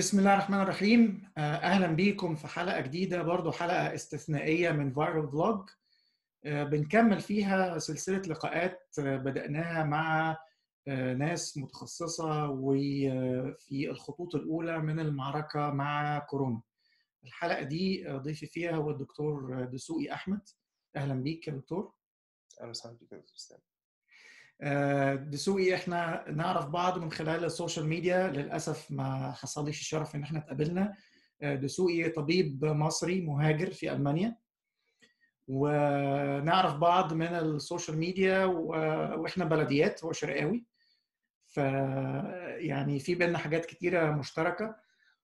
بسم الله الرحمن الرحيم اهلا بيكم في حلقه جديده برضو حلقه استثنائيه من فايرال فلوج بنكمل فيها سلسله لقاءات بداناها مع ناس متخصصه وفي الخطوط الاولى من المعركه مع كورونا الحلقه دي ضيفي فيها هو الدكتور دسوقي احمد اهلا بيك يا دكتور اهلا وسهلا بك يا استاذ دسوقي احنا نعرف بعض من خلال السوشيال ميديا للاسف ما حصليش الشرف ان احنا اتقابلنا دسوقي طبيب مصري مهاجر في المانيا ونعرف بعض من السوشيال ميديا واحنا بلديات هو شرقاوي ف يعني في بينا حاجات كتيره مشتركه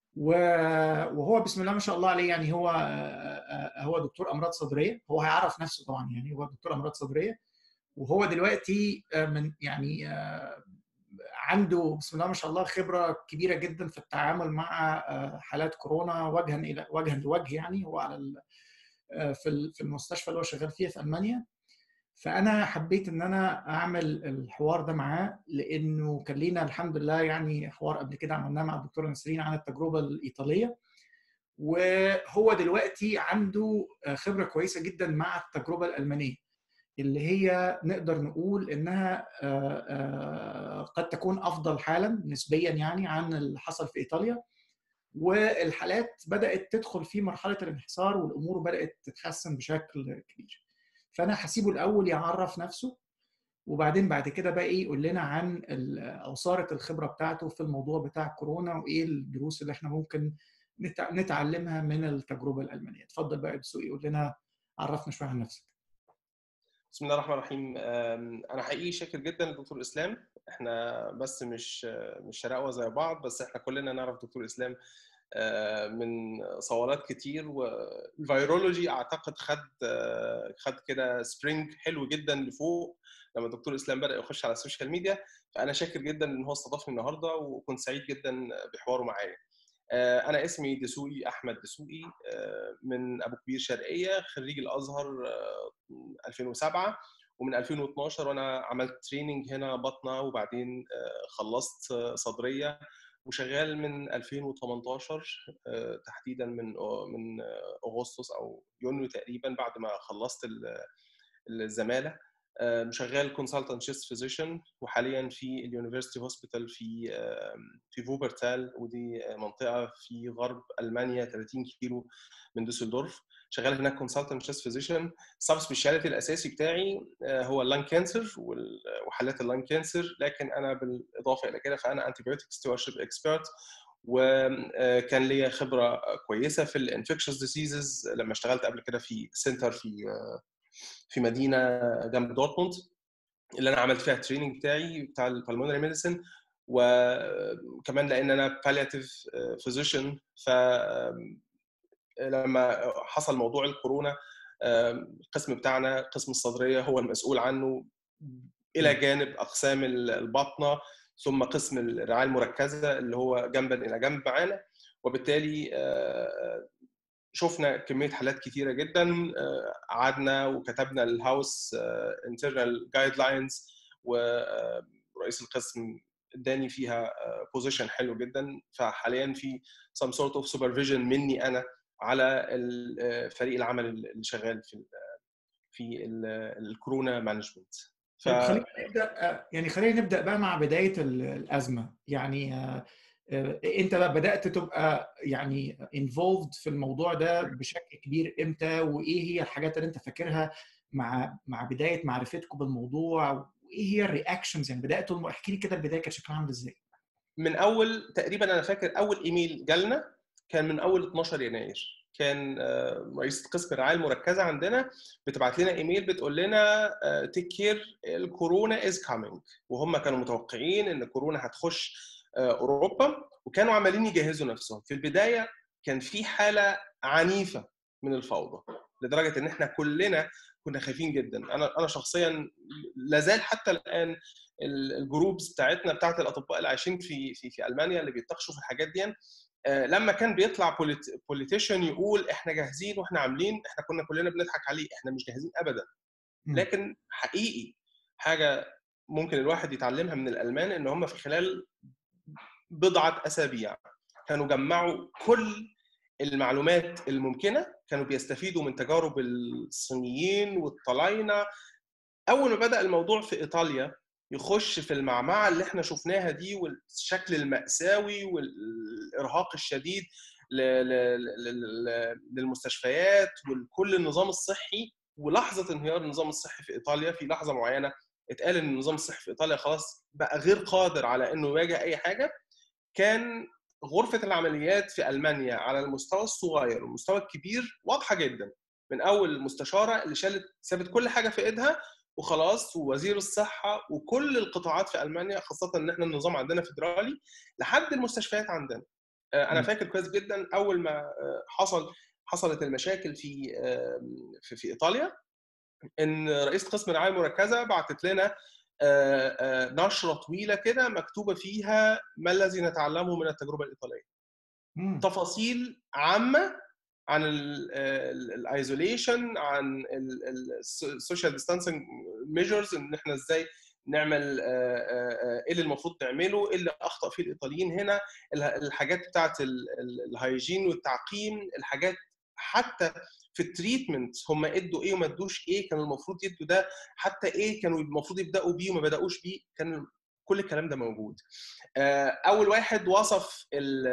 وهو بسم الله ما شاء الله عليه يعني هو هو دكتور امراض صدريه هو هيعرف نفسه طبعا يعني هو دكتور امراض صدريه وهو دلوقتي من يعني عنده بسم الله ما شاء الله خبره كبيره جدا في التعامل مع حالات كورونا وجها الى وجها لوجه يعني هو على في في المستشفى اللي هو شغال فيها في المانيا فانا حبيت ان انا اعمل الحوار ده معاه لانه كان لينا الحمد لله يعني حوار قبل كده عملناه مع الدكتوره نسرين عن التجربه الايطاليه وهو دلوقتي عنده خبره كويسه جدا مع التجربه الالمانيه اللي هي نقدر نقول انها قد تكون افضل حالا نسبيا يعني عن اللي حصل في ايطاليا والحالات بدات تدخل في مرحله الانحسار والامور بدات تتحسن بشكل كبير فانا هسيبه الاول يعرف نفسه وبعدين بعد كده بقى ايه يقول لنا عن عصاره الخبره بتاعته في الموضوع بتاع كورونا وايه الدروس اللي احنا ممكن نتعلمها من التجربه الالمانيه اتفضل بقى دسوقي يقول لنا عرفنا شويه عن نفسك بسم الله الرحمن الرحيم انا حقيقي شاكر جدا لدكتور اسلام احنا بس مش مش شراوه زي بعض بس احنا كلنا نعرف دكتور اسلام من صولات كتير والفيرولوجي اعتقد خد خد كده سبرينج حلو جدا لفوق لما الدكتور اسلام بدا يخش على السوشيال ميديا فانا شاكر جدا ان هو استضافني النهارده وكنت سعيد جدا بحواره معايا انا اسمي دسوقي احمد دسوقي من ابو كبير شرقيه خريج الازهر 2007 ومن 2012 وانا عملت تريننج هنا بطنه وبعدين خلصت صدريه وشغال من 2018 تحديدا من من اغسطس او يونيو تقريبا بعد ما خلصت الزماله شغال كونسلتنت شيست فيزيشن وحاليا في اليونيفرستي هوسبيتال في في فوبرتال ودي منطقه في غرب المانيا 30 كيلو من دوسلدورف شغال هناك كونسلتنت شيست فيزيشن سب سبيشاليتي الاساسي بتاعي هو اللانج كانسر وحالات اللانج كانسر لكن انا بالاضافه الى كده فانا انتي بايوتيك ستيوارشيب اكسبيرت وكان ليا خبره كويسه في الانفكشوس ديسيزز لما اشتغلت قبل كده في سنتر في في مدينه جنب دورتموند اللي انا عملت فيها التريننج بتاعي بتاع البلمونري ميديسن وكمان لان انا بالياتيف فيزيشن ف لما حصل موضوع الكورونا القسم بتاعنا قسم الصدريه هو المسؤول عنه الى جانب اقسام الباطنه ثم قسم الرعايه المركزه اللي هو جنبا الى جنب معانا وبالتالي شفنا كميه حالات كتيره جدا قعدنا وكتبنا الهاوس انترنال جايد لاينز ورئيس القسم اداني فيها بوزيشن حلو جدا فحاليا في some sort of supervision مني انا على فريق العمل اللي شغال في في الكورونا مانجمنت ف... خلينا نبدا يعني خلينا نبدا بقى مع بدايه الازمه يعني انت بقى بدات تبقى يعني انفولد في الموضوع ده بشكل كبير امتى وايه هي الحاجات اللي انت فاكرها مع مع بدايه معرفتكم بالموضوع وايه هي الرياكشنز يعني بداتوا احكي لي كده البدايه كانت شكلها عامل ازاي من اول تقريبا انا فاكر اول ايميل جالنا كان من اول 12 يناير كان رئيسة قسم الرعايه المركزه عندنا بتبعت لنا ايميل بتقول لنا تيك كير الكورونا از كامينج وهم كانوا متوقعين ان كورونا هتخش اوروبا وكانوا عمالين يجهزوا نفسهم في البدايه كان في حاله عنيفه من الفوضى لدرجه ان احنا كلنا كنا خايفين جدا انا انا شخصيا لازال حتى الان الجروبز بتاعتنا بتاعت الاطباء اللي عايشين في في في المانيا اللي بيتناقشوا في الحاجات دي لما كان بيطلع بوليتيشن يقول احنا جاهزين واحنا عاملين احنا كنا كلنا بنضحك عليه احنا مش جاهزين ابدا لكن حقيقي حاجه ممكن الواحد يتعلمها من الالمان ان هم في خلال بضعه اسابيع كانوا جمعوا كل المعلومات الممكنه كانوا بيستفيدوا من تجارب الصينيين والطلاينه اول ما بدا الموضوع في ايطاليا يخش في المعمعه اللي احنا شفناها دي والشكل الماساوي والارهاق الشديد للمستشفيات ولكل النظام الصحي ولحظه انهيار النظام الصحي في ايطاليا في لحظه معينه اتقال ان النظام الصحي في ايطاليا خلاص بقى غير قادر على انه يواجه اي حاجه كان غرفه العمليات في المانيا على المستوى الصغير والمستوى الكبير واضحه جدا من اول المستشاره اللي شالت سابت كل حاجه في ايدها وخلاص ووزير الصحه وكل القطاعات في المانيا خاصه ان احنا النظام عندنا فيدرالي لحد المستشفيات عندنا انا فاكر كويس جدا اول ما حصل حصلت المشاكل في في, في ايطاليا ان رئيس قسم الرعايه المركزه بعتت لنا نشره طويله كده مكتوبه فيها ما الذي نتعلمه من التجربه الايطاليه. مم. تفاصيل عامه عن الايزوليشن عن السوشيال ديستانسنج ميجرز ان احنا ازاي نعمل ايه اللي المفروض نعمله ايه اللي اخطا فيه الايطاليين هنا الحاجات بتاعه الهايجين والتعقيم الحاجات حتى في التريتمنت هم ادوا ايه وما ادوش ايه كانوا المفروض يدوا ده حتى ايه كانوا المفروض يبداوا بيه وما بداوش بيه كان كل الكلام ده موجود اول واحد وصف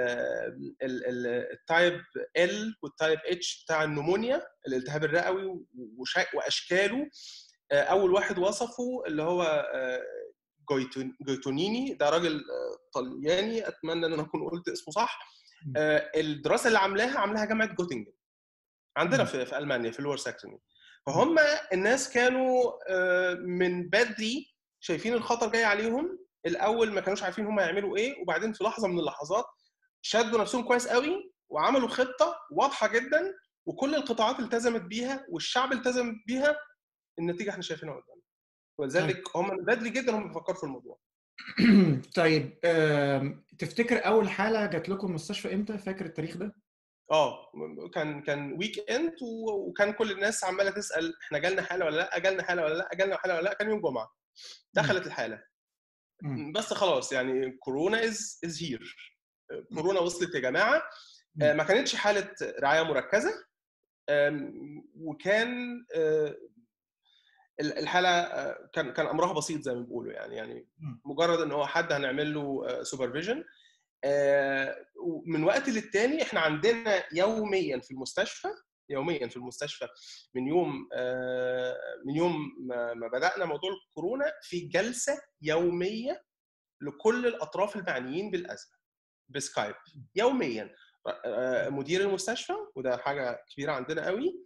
التايب ال والتايب اتش بتاع النمونيا الالتهاب الرئوي واشكاله اول واحد وصفه اللي هو جويتونيني ده راجل طلياني اتمنى ان انا اكون قلت اسمه صح الدراسه اللي عاملاها عاملاها جامعه جوتنجن عندنا في, في المانيا في اللور ساكسوني فهم الناس كانوا من بدري شايفين الخطر جاي عليهم الاول ما كانوش عارفين هم هيعملوا ايه وبعدين في لحظه من اللحظات شدوا نفسهم كويس قوي وعملوا خطه واضحه جدا وكل القطاعات التزمت بيها والشعب التزم بيها النتيجه احنا شايفينها قدامنا ولذلك هم من بدري جدا هم بيفكروا في الموضوع طيب تفتكر اول حاله جات لكم المستشفى امتى فاكر التاريخ ده اه كان كان ويك اند وكان كل الناس عماله تسال احنا جالنا حاله ولا لا جالنا حاله ولا لا جالنا حاله ولا لا كان يوم جمعه دخلت الحاله بس خلاص يعني كورونا از از هير كورونا وصلت يا جماعه ما كانتش حاله رعايه مركزه وكان الحاله كان كان امرها بسيط زي ما بيقولوا يعني يعني مجرد ان هو حد هنعمل له سوبرفيجن من وقت للتاني احنا عندنا يوميا في المستشفى يوميا في المستشفى من يوم من يوم ما بدانا موضوع الكورونا في جلسه يوميه لكل الاطراف المعنيين بالازمه بسكايب يوميا مدير المستشفى وده حاجه كبيره عندنا قوي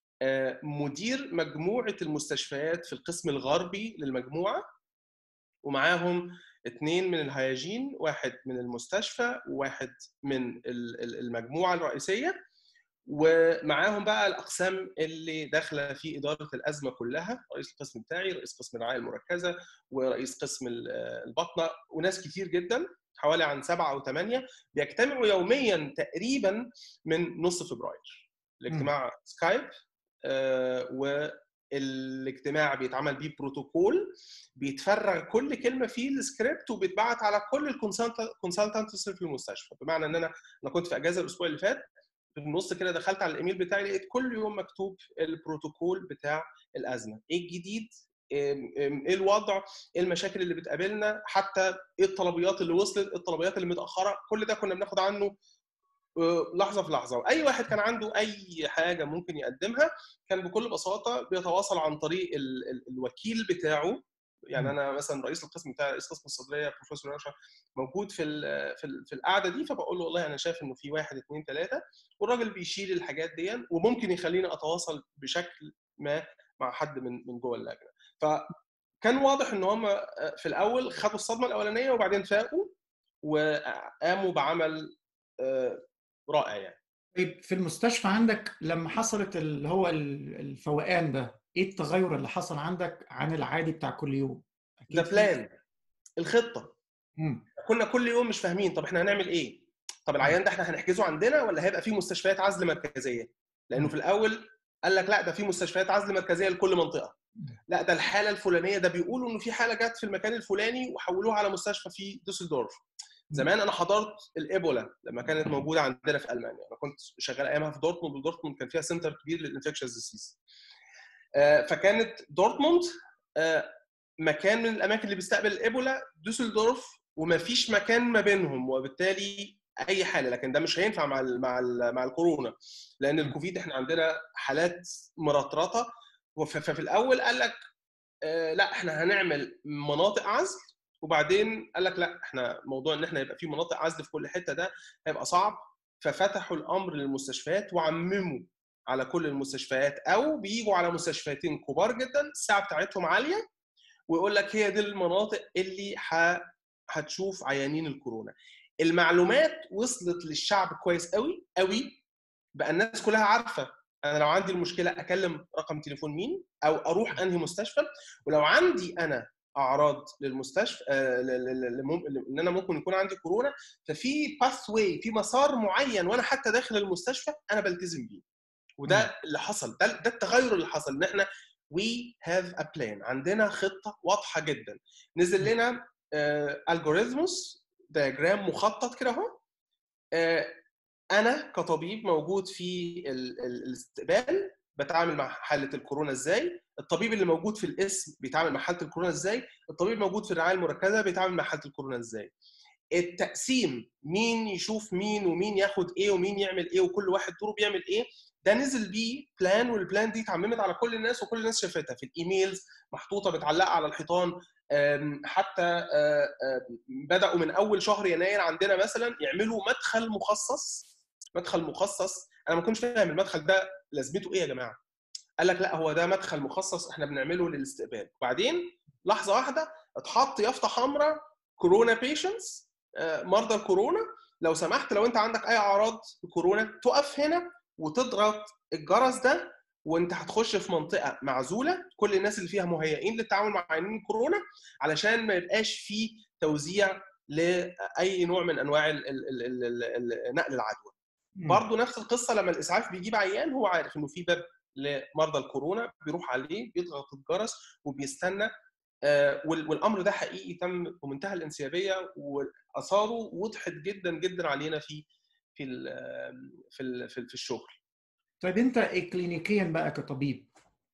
مدير مجموعه المستشفيات في القسم الغربي للمجموعه ومعاهم اثنين من الهياجين واحد من المستشفى وواحد من المجموعه الرئيسيه ومعاهم بقى الاقسام اللي داخله في اداره الازمه كلها رئيس القسم بتاعي رئيس قسم الرعايه المركزه ورئيس قسم البطنه وناس كتير جدا حوالي عن سبعه او ثمانيه بيجتمعوا يوميا تقريبا من نص فبراير الاجتماع سكايب آه والاجتماع بيتعمل بيه بروتوكول بيتفرغ كل كلمه فيه السكريبت وبيتبعت على كل الكونسلتنتس في المستشفى بمعنى ان انا انا كنت في اجازه الاسبوع اللي فات في النص كده دخلت على الايميل بتاعي لقيت كل يوم مكتوب البروتوكول بتاع الازمه ايه الجديد ايه الوضع ايه المشاكل اللي بتقابلنا حتى ايه الطلبيات اللي وصلت الطلبيات اللي متاخره كل ده كنا بناخد عنه لحظه في لحظه واي واحد كان عنده اي حاجه ممكن يقدمها كان بكل بساطه بيتواصل عن طريق ال ال الوكيل بتاعه يعني انا مثلا رئيس القسم بتاع رئيس قسم الصيدليه بروفيسور رشا موجود في ال في, ال في القعده دي فبقول له والله انا شايف انه في واحد اثنين ثلاثه والراجل بيشيل الحاجات دي وممكن يخليني اتواصل بشكل ما مع حد من من جوه اللجنه فكان واضح ان هم في الاول خدوا الصدمه الاولانيه وبعدين فاقوا وقاموا بعمل رائع يعني طيب في المستشفى عندك لما حصلت اللي هو الفوقان ده ايه التغير اللي حصل عندك عن العادي بتاع كل يوم؟ ده بلان الخطه مم. كنا كل يوم مش فاهمين طب احنا هنعمل ايه؟ طب العيان ده احنا هنحجزه عندنا ولا هيبقى في مستشفيات عزل مركزيه؟ لانه في الاول قال لك لا ده في مستشفيات عزل مركزيه لكل منطقه لا ده الحاله الفلانيه ده بيقولوا انه في حاله جت في المكان الفلاني وحولوها على مستشفى في دوسلدورف زمان انا حضرت الايبولا لما كانت موجوده عندنا في المانيا انا كنت شغال ايامها في دورتموند ودورتموند كان فيها سنتر كبير للانفكشنز ديسيز فكانت دورتموند آه، مكان من الاماكن اللي بيستقبل الايبولا دوسلدورف وما فيش مكان ما بينهم وبالتالي اي حاله لكن ده مش هينفع مع ال مع ال مع الكورونا لان الكوفيد احنا عندنا حالات مرطرطه ففي الاول قال لك آه، لا احنا هنعمل مناطق عزل وبعدين قال لك لا احنا موضوع ان احنا يبقى في مناطق عزل في كل حته ده هيبقى صعب ففتحوا الامر للمستشفيات وعمموا على كل المستشفيات او بيجوا على مستشفياتين كبار جدا الساعه بتاعتهم عاليه ويقول لك هي دي المناطق اللي ح... هتشوف عيانين الكورونا المعلومات وصلت للشعب كويس قوي قوي بقى الناس كلها عارفه انا لو عندي المشكله اكلم رقم تليفون مين او اروح انهي مستشفى ولو عندي انا اعراض للمستشفى آه، ان انا ممكن يكون عندي كورونا ففي باث واي في مسار معين وانا حتى داخل المستشفى انا بلتزم بيه وده اللي حصل ده, ده التغير اللي حصل ان احنا وي هاف ا بلان عندنا خطه واضحه جدا نزل لنا الجوريزموس دياجرام مخطط كده اهو آه، انا كطبيب موجود في الاستقبال بتعامل مع حاله الكورونا ازاي الطبيب اللي موجود في الاسم بيتعامل مع حاله الكورونا ازاي الطبيب الموجود في الرعايه المركزه بيتعامل مع حاله الكورونا ازاي التقسيم مين يشوف مين ومين ياخد ايه ومين يعمل ايه وكل واحد دوره بيعمل ايه ده نزل بيه بلان والبلان دي اتعممت على كل الناس وكل الناس شافتها في الايميلز محطوطه متعلقه على الحيطان حتى بداوا من اول شهر يناير عندنا مثلا يعملوا مدخل مخصص مدخل مخصص انا ما كنتش فاهم المدخل ده لازمته ايه يا جماعه قال لك لا هو ده مدخل مخصص احنا بنعمله للاستقبال وبعدين لحظه واحده اتحط يافطه حمراء كورونا بيشنتس مرضى الكورونا لو سمحت لو انت عندك اي اعراض كورونا تقف هنا وتضغط الجرس ده وانت هتخش في منطقه معزوله كل الناس اللي فيها مهيئين للتعامل مع عيانين الكورونا علشان ما يبقاش في توزيع لاي نوع من انواع نقل العدوى برضه نفس القصه لما الاسعاف بيجيب عيان هو عارف انه في باب لمرضى الكورونا بيروح عليه بيضغط الجرس وبيستنى والامر ده حقيقي تم بمنتهى الانسيابيه واثاره وضحت جدا جدا علينا في في في في الشغل طيب انت كلينيكيا بقى كطبيب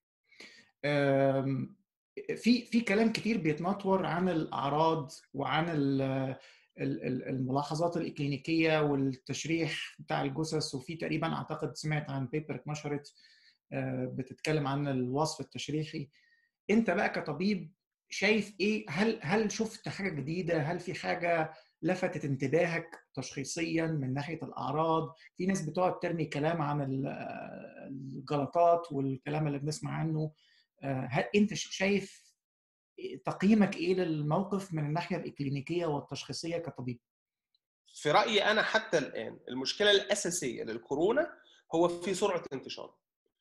في في كلام كتير بيتنطور عن الاعراض وعن الملاحظات الاكلينيكيه والتشريح بتاع الجثث وفي تقريبا اعتقد سمعت عن بيبر اتنشرت بتتكلم عن الوصف التشريحي انت بقى كطبيب شايف ايه هل هل شفت حاجه جديده هل في حاجه لفتت انتباهك تشخيصيا من ناحيه الاعراض في ناس بتقعد ترمي كلام عن الجلطات والكلام اللي بنسمع عنه هل انت شايف تقييمك ايه للموقف من الناحيه الاكلينيكيه والتشخيصيه كطبيب في رايي انا حتى الان المشكله الاساسيه للكورونا هو في سرعه انتشاره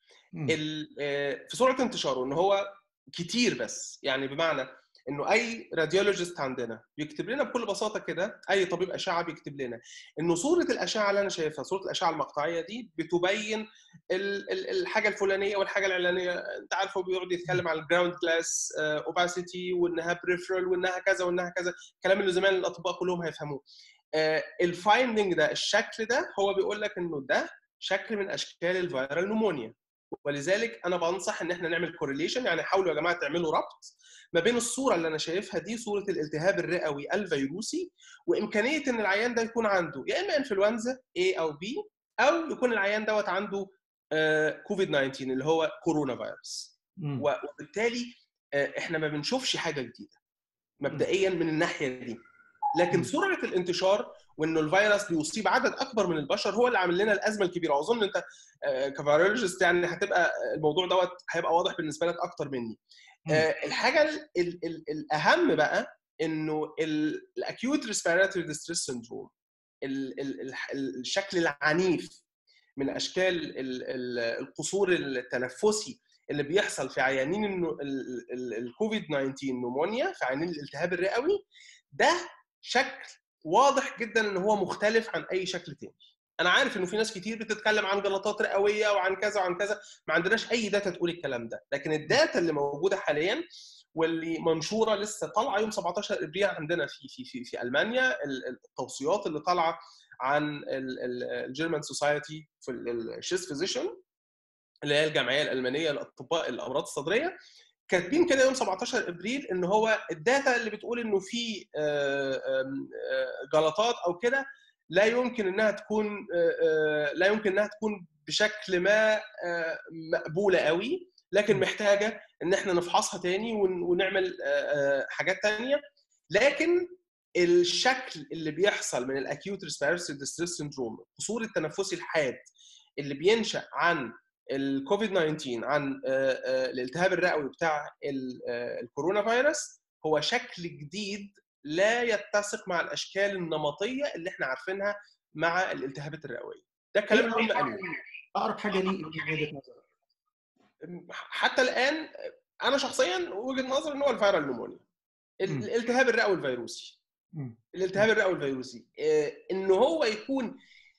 في سرعه انتشاره ان هو كتير بس يعني بمعنى انه اي راديولوجيست عندنا بيكتب لنا بكل بساطه كده اي طبيب اشعه بيكتب لنا انه صوره الاشعه اللي انا شايفها صوره الاشعه المقطعيه دي بتبين الحاجه الفلانيه والحاجه العلانيه انت عارف هو بيقعد يتكلم عن الجراوند كلاس اوباسيتي وانها بريفرال وانها كذا وانها كذا الكلام اللي زمان الاطباء كلهم هيفهموه الفايندنج ده الشكل ده هو بيقول لك انه ده شكل من اشكال الفيرال نمونيا ولذلك انا بنصح ان احنا نعمل كورليشن يعني حاولوا يا جماعه تعملوا ربط ما بين الصوره اللي انا شايفها دي صوره الالتهاب الرئوي الفيروسي وامكانيه ان العيان ده يكون عنده يا اما انفلونزا A او B او يكون العيان دوت عنده كوفيد 19 اللي هو كورونا فيروس وبالتالي احنا ما بنشوفش حاجه جديده مبدئيا من الناحيه دي لكن سرعه الانتشار وانه الفيروس بيصيب عدد اكبر من البشر هو اللي عامل لنا الازمه الكبيره واظن انت كفيرولوجيست يعني هتبقى الموضوع دوت هيبقى واضح بالنسبه لك اكتر مني الحاجه ال ال ال الاهم بقى انه الاكيوت ريسبيراتوري ديستريس سندروم الشكل العنيف من اشكال القصور التنفسي اللي بيحصل في عيانين الكوفيد 19 نمونيا في عيانين الالتهاب الرئوي ده شكل واضح جدا ان هو مختلف عن اي شكل تاني انا عارف انه في ناس كتير بتتكلم عن جلطات رئويه وعن كذا وعن كذا ما عندناش اي داتا تقول الكلام ده لكن الداتا اللي موجوده حاليا واللي منشوره لسه طالعه يوم 17 ابريل عندنا في في في, في المانيا التوصيات اللي طالعه عن الجيرمان سوسايتي في الشيست فيزيشن اللي هي الجمعيه الالمانيه لاطباء الامراض الصدريه كاتبين كده يوم 17 ابريل ان هو الداتا اللي بتقول انه في جلطات او كده لا يمكن انها تكون لا يمكن انها تكون بشكل ما مقبوله قوي لكن محتاجه ان احنا نفحصها تاني ونعمل حاجات تانية لكن الشكل اللي بيحصل من الاكيوت ريسبيرتوري ديستريس سيندروم القصور التنفسي الحاد اللي بينشا عن الكوفيد 19 عن الالتهاب الرئوي بتاع الكورونا فيروس هو شكل جديد لا يتسق مع الاشكال النمطيه اللي احنا عارفينها مع الالتهابات الرئويه ده الكلام اللي هم قالوه اقرب حاجه ليه من وجهه نظرك حتى الان انا شخصيا وجهه نظري ان هو الفيرال نمونيا الالتهاب الرئوي الفيروسي الالتهاب الرئوي الفيروسي ان هو يكون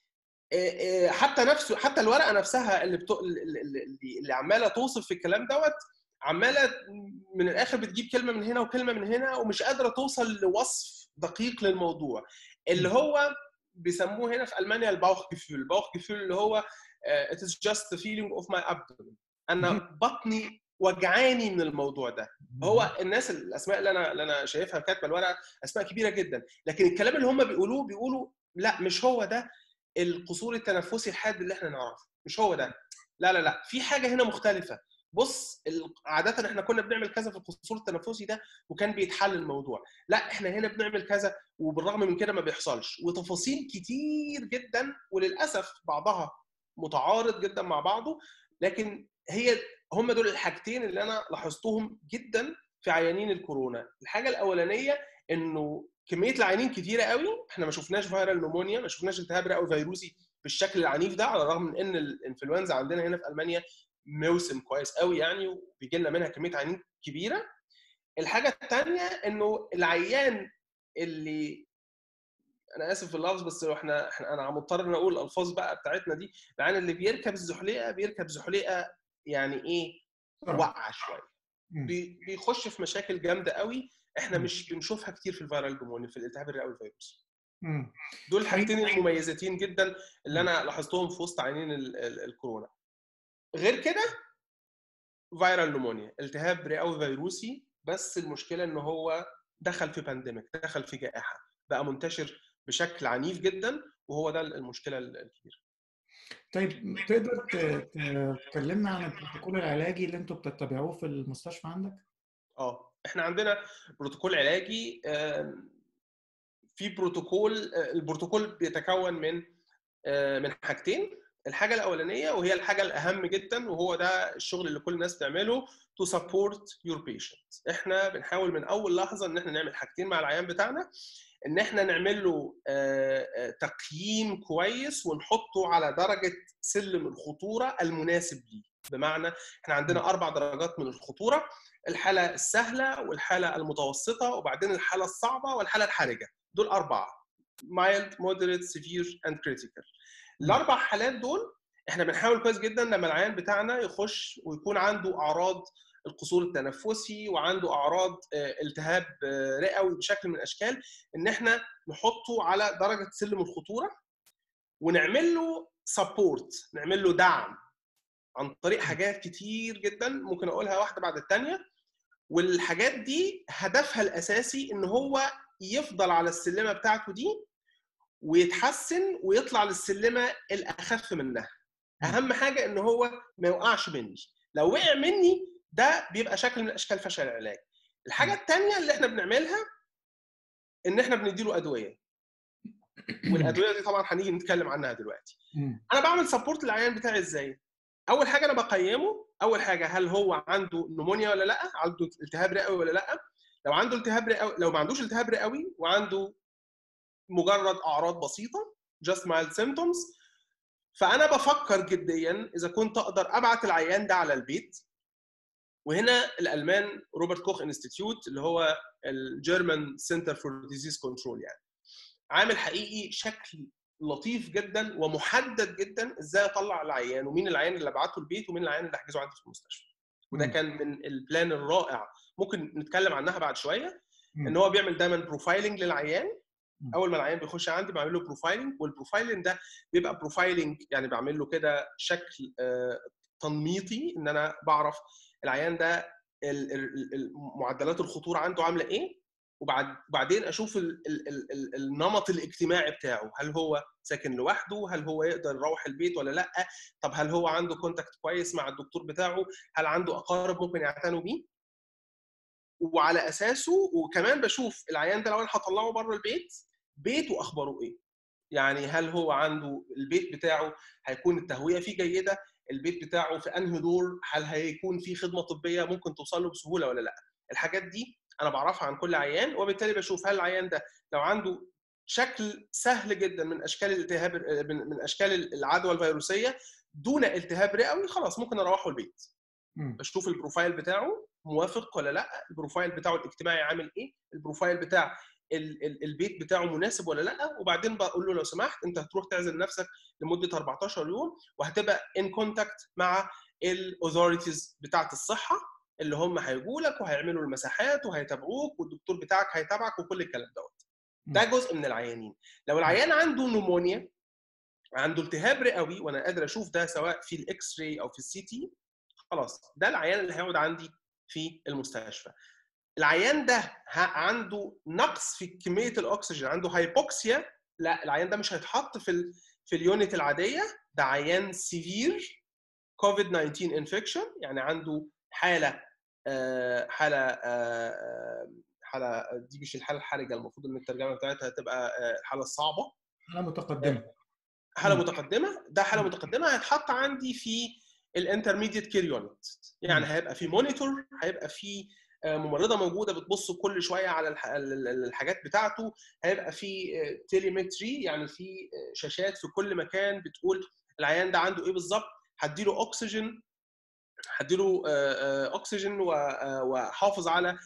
حتى نفسه حتى الورقه نفسها اللي بتو... اللي عماله توصف في الكلام دوت عماله من الاخر بتجيب كلمه من هنا وكلمه من هنا ومش قادره توصل لوصف دقيق للموضوع اللي هو بيسموه هنا في المانيا الباوخ جفيل الباوخ جفيل اللي هو it is just the feeling of my abdomen انا بطني وجعاني من الموضوع ده هو الناس الاسماء اللي انا اللي انا شايفها كاتبه الورقه اسماء كبيره جدا لكن الكلام اللي هم بيقولوه بيقولوا لا مش هو ده القصور التنفسي الحاد اللي احنا نعرفه مش هو ده لا لا لا في حاجه هنا مختلفه بص عاده احنا كنا بنعمل كذا في القصور التنفسي ده وكان بيتحل الموضوع لا احنا هنا بنعمل كذا وبالرغم من كده ما بيحصلش وتفاصيل كتير جدا وللاسف بعضها متعارض جدا مع بعضه لكن هي هم دول الحاجتين اللي انا لاحظتهم جدا في عيانين الكورونا الحاجه الاولانيه انه كميه العيانين كتيره قوي احنا ما شفناش فيرال نمونيا ما شفناش التهاب رئوي فيروسي بالشكل العنيف ده على الرغم من ان الانفلونزا عندنا هنا في المانيا موسم كويس قوي يعني وبيجي لنا منها كميه عيانين كبيره الحاجه الثانيه انه العيان اللي انا اسف في اللفظ بس احنا احنا انا مضطر ان اقول الالفاظ بقى بتاعتنا دي العيان اللي بيركب الزحليقه بيركب زحليقه يعني ايه وقع شويه بيخش في مشاكل جامده قوي احنا مش بنشوفها كتير في الفيرال نمونيا في الالتهاب الرئوي الفيروسي دول الحاجتين المميزتين جدا اللي انا لاحظتهم في وسط عينين الكورونا غير كده فيرال نمونيا التهاب رئوي فيروسي بس المشكله ان هو دخل في بانديميك دخل في جائحه بقى منتشر بشكل عنيف جدا وهو ده المشكله الكبيره طيب تقدر تكلمنا عن البروتوكول العلاجي اللي انتم بتتبعوه في المستشفى عندك؟ اه احنا عندنا بروتوكول علاجي في بروتوكول البروتوكول بيتكون من من حاجتين الحاجه الاولانيه وهي الحاجه الاهم جدا وهو ده الشغل اللي كل الناس بتعمله to support your patient احنا بنحاول من اول لحظه ان احنا نعمل حاجتين مع العيان بتاعنا ان احنا نعمل له تقييم كويس ونحطه على درجه سلم الخطوره المناسب ليه بمعنى احنا عندنا اربع درجات من الخطوره الحاله السهله والحاله المتوسطه وبعدين الحاله الصعبه والحاله الحرجه دول اربعه mild moderate severe and critical الاربع حالات دول احنا بنحاول كويس جدا لما العيان بتاعنا يخش ويكون عنده اعراض القصور التنفسي وعنده اعراض التهاب رئوي بشكل من الاشكال ان احنا نحطه على درجه سلم الخطوره ونعمل له سبورت نعمل له دعم عن طريق حاجات كتير جدا ممكن اقولها واحده بعد الثانيه والحاجات دي هدفها الاساسي ان هو يفضل على السلمه بتاعته دي ويتحسن ويطلع للسلمه الاخف منها اهم حاجه ان هو ما يوقعش مني لو وقع مني ده بيبقى شكل من اشكال فشل العلاج الحاجه الثانيه اللي احنا بنعملها ان احنا بنديله ادويه والادويه دي طبعا هنيجي نتكلم عنها دلوقتي انا بعمل سبورت للعيان بتاعي ازاي اول حاجه انا بقيمه اول حاجه هل هو عنده نمونيا ولا لا عنده التهاب رئوي ولا لا لو عنده التهاب رئوي لو ما عندوش التهاب رئوي وعنده مجرد اعراض بسيطه just mild symptoms فانا بفكر جديا اذا كنت اقدر ابعت العيان ده على البيت وهنا الالمان روبرت كوخ انستيتيوت اللي هو الجيرمان سنتر فور ديزيز كنترول يعني عامل حقيقي شكل لطيف جدا ومحدد جدا ازاي اطلع العيان ومين العيان اللي ابعته البيت ومين العيان اللي احجزه عندي في المستشفى وده كان من البلان الرائع ممكن نتكلم عنها بعد شويه ان هو بيعمل دايما بروفايلنج للعيان اول ما العيان بيخش عندي بعمل له بروفايلنج والبروفايلنج ده بيبقى بروفايلنج يعني بعمل له كده شكل تنميطي ان انا بعرف العيان ده معدلات الخطوره عنده عامله ايه وبعد بعدين اشوف ال ال ال النمط الاجتماعي بتاعه هل هو ساكن لوحده هل هو يقدر يروح البيت ولا لا طب هل هو عنده كونتاكت كويس مع الدكتور بتاعه هل عنده اقارب ممكن يعتنوا بيه وعلى اساسه وكمان بشوف العيان ده لو انا هطلعه بره البيت بيته اخباره ايه يعني هل هو عنده البيت بتاعه هيكون التهويه فيه جيده البيت بتاعه في انهي دور هل هيكون في خدمه طبيه ممكن توصل له بسهوله ولا لا الحاجات دي انا بعرفها عن كل عيان وبالتالي بشوف هل العيان ده لو عنده شكل سهل جدا من اشكال الالتهاب من اشكال العدوى الفيروسيه دون التهاب رئوي خلاص ممكن اروحه البيت بشوف البروفايل بتاعه موافق ولا لا البروفايل بتاعه الاجتماعي عامل ايه البروفايل بتاع البيت بتاعه مناسب ولا لا وبعدين بقول له لو سمحت انت هتروح تعزل نفسك لمده 14 يوم وهتبقى ان كونتاكت مع الاوثوريتيز بتاعه الصحه اللي هم هيجوا لك وهيعملوا المساحات وهيتابعوك والدكتور بتاعك هيتابعك وكل الكلام دوت ده جزء من العيانين لو العيان عنده نمونيا عنده التهاب رئوي وانا قادر اشوف ده سواء في الاكس راي او في السي تي خلاص ده العيان اللي هيقعد عندي في المستشفى العيان ده عنده نقص في كميه الاكسجين عنده هايبوكسيا لا العيان ده مش هيتحط في ال في اليونت العاديه ده عيان سيفير كوفيد 19 انفكشن يعني عنده حاله حاله حاله دي مش الحاله الحرجه المفروض ان الترجمه بتاعتها تبقى الحاله الصعبه حاله متقدمه حاله متقدمه ده حاله متقدمه هيتحط عندي في الانترميديت كير يونت يعني هيبقى في مونيتور هيبقى في ممرضه موجوده بتبص كل شويه على الحاجات بتاعته هيبقى في تيليمتري يعني في شاشات في كل مكان بتقول العيان ده عنده ايه بالظبط هديله اكسجين هديله اكسجين واحافظ على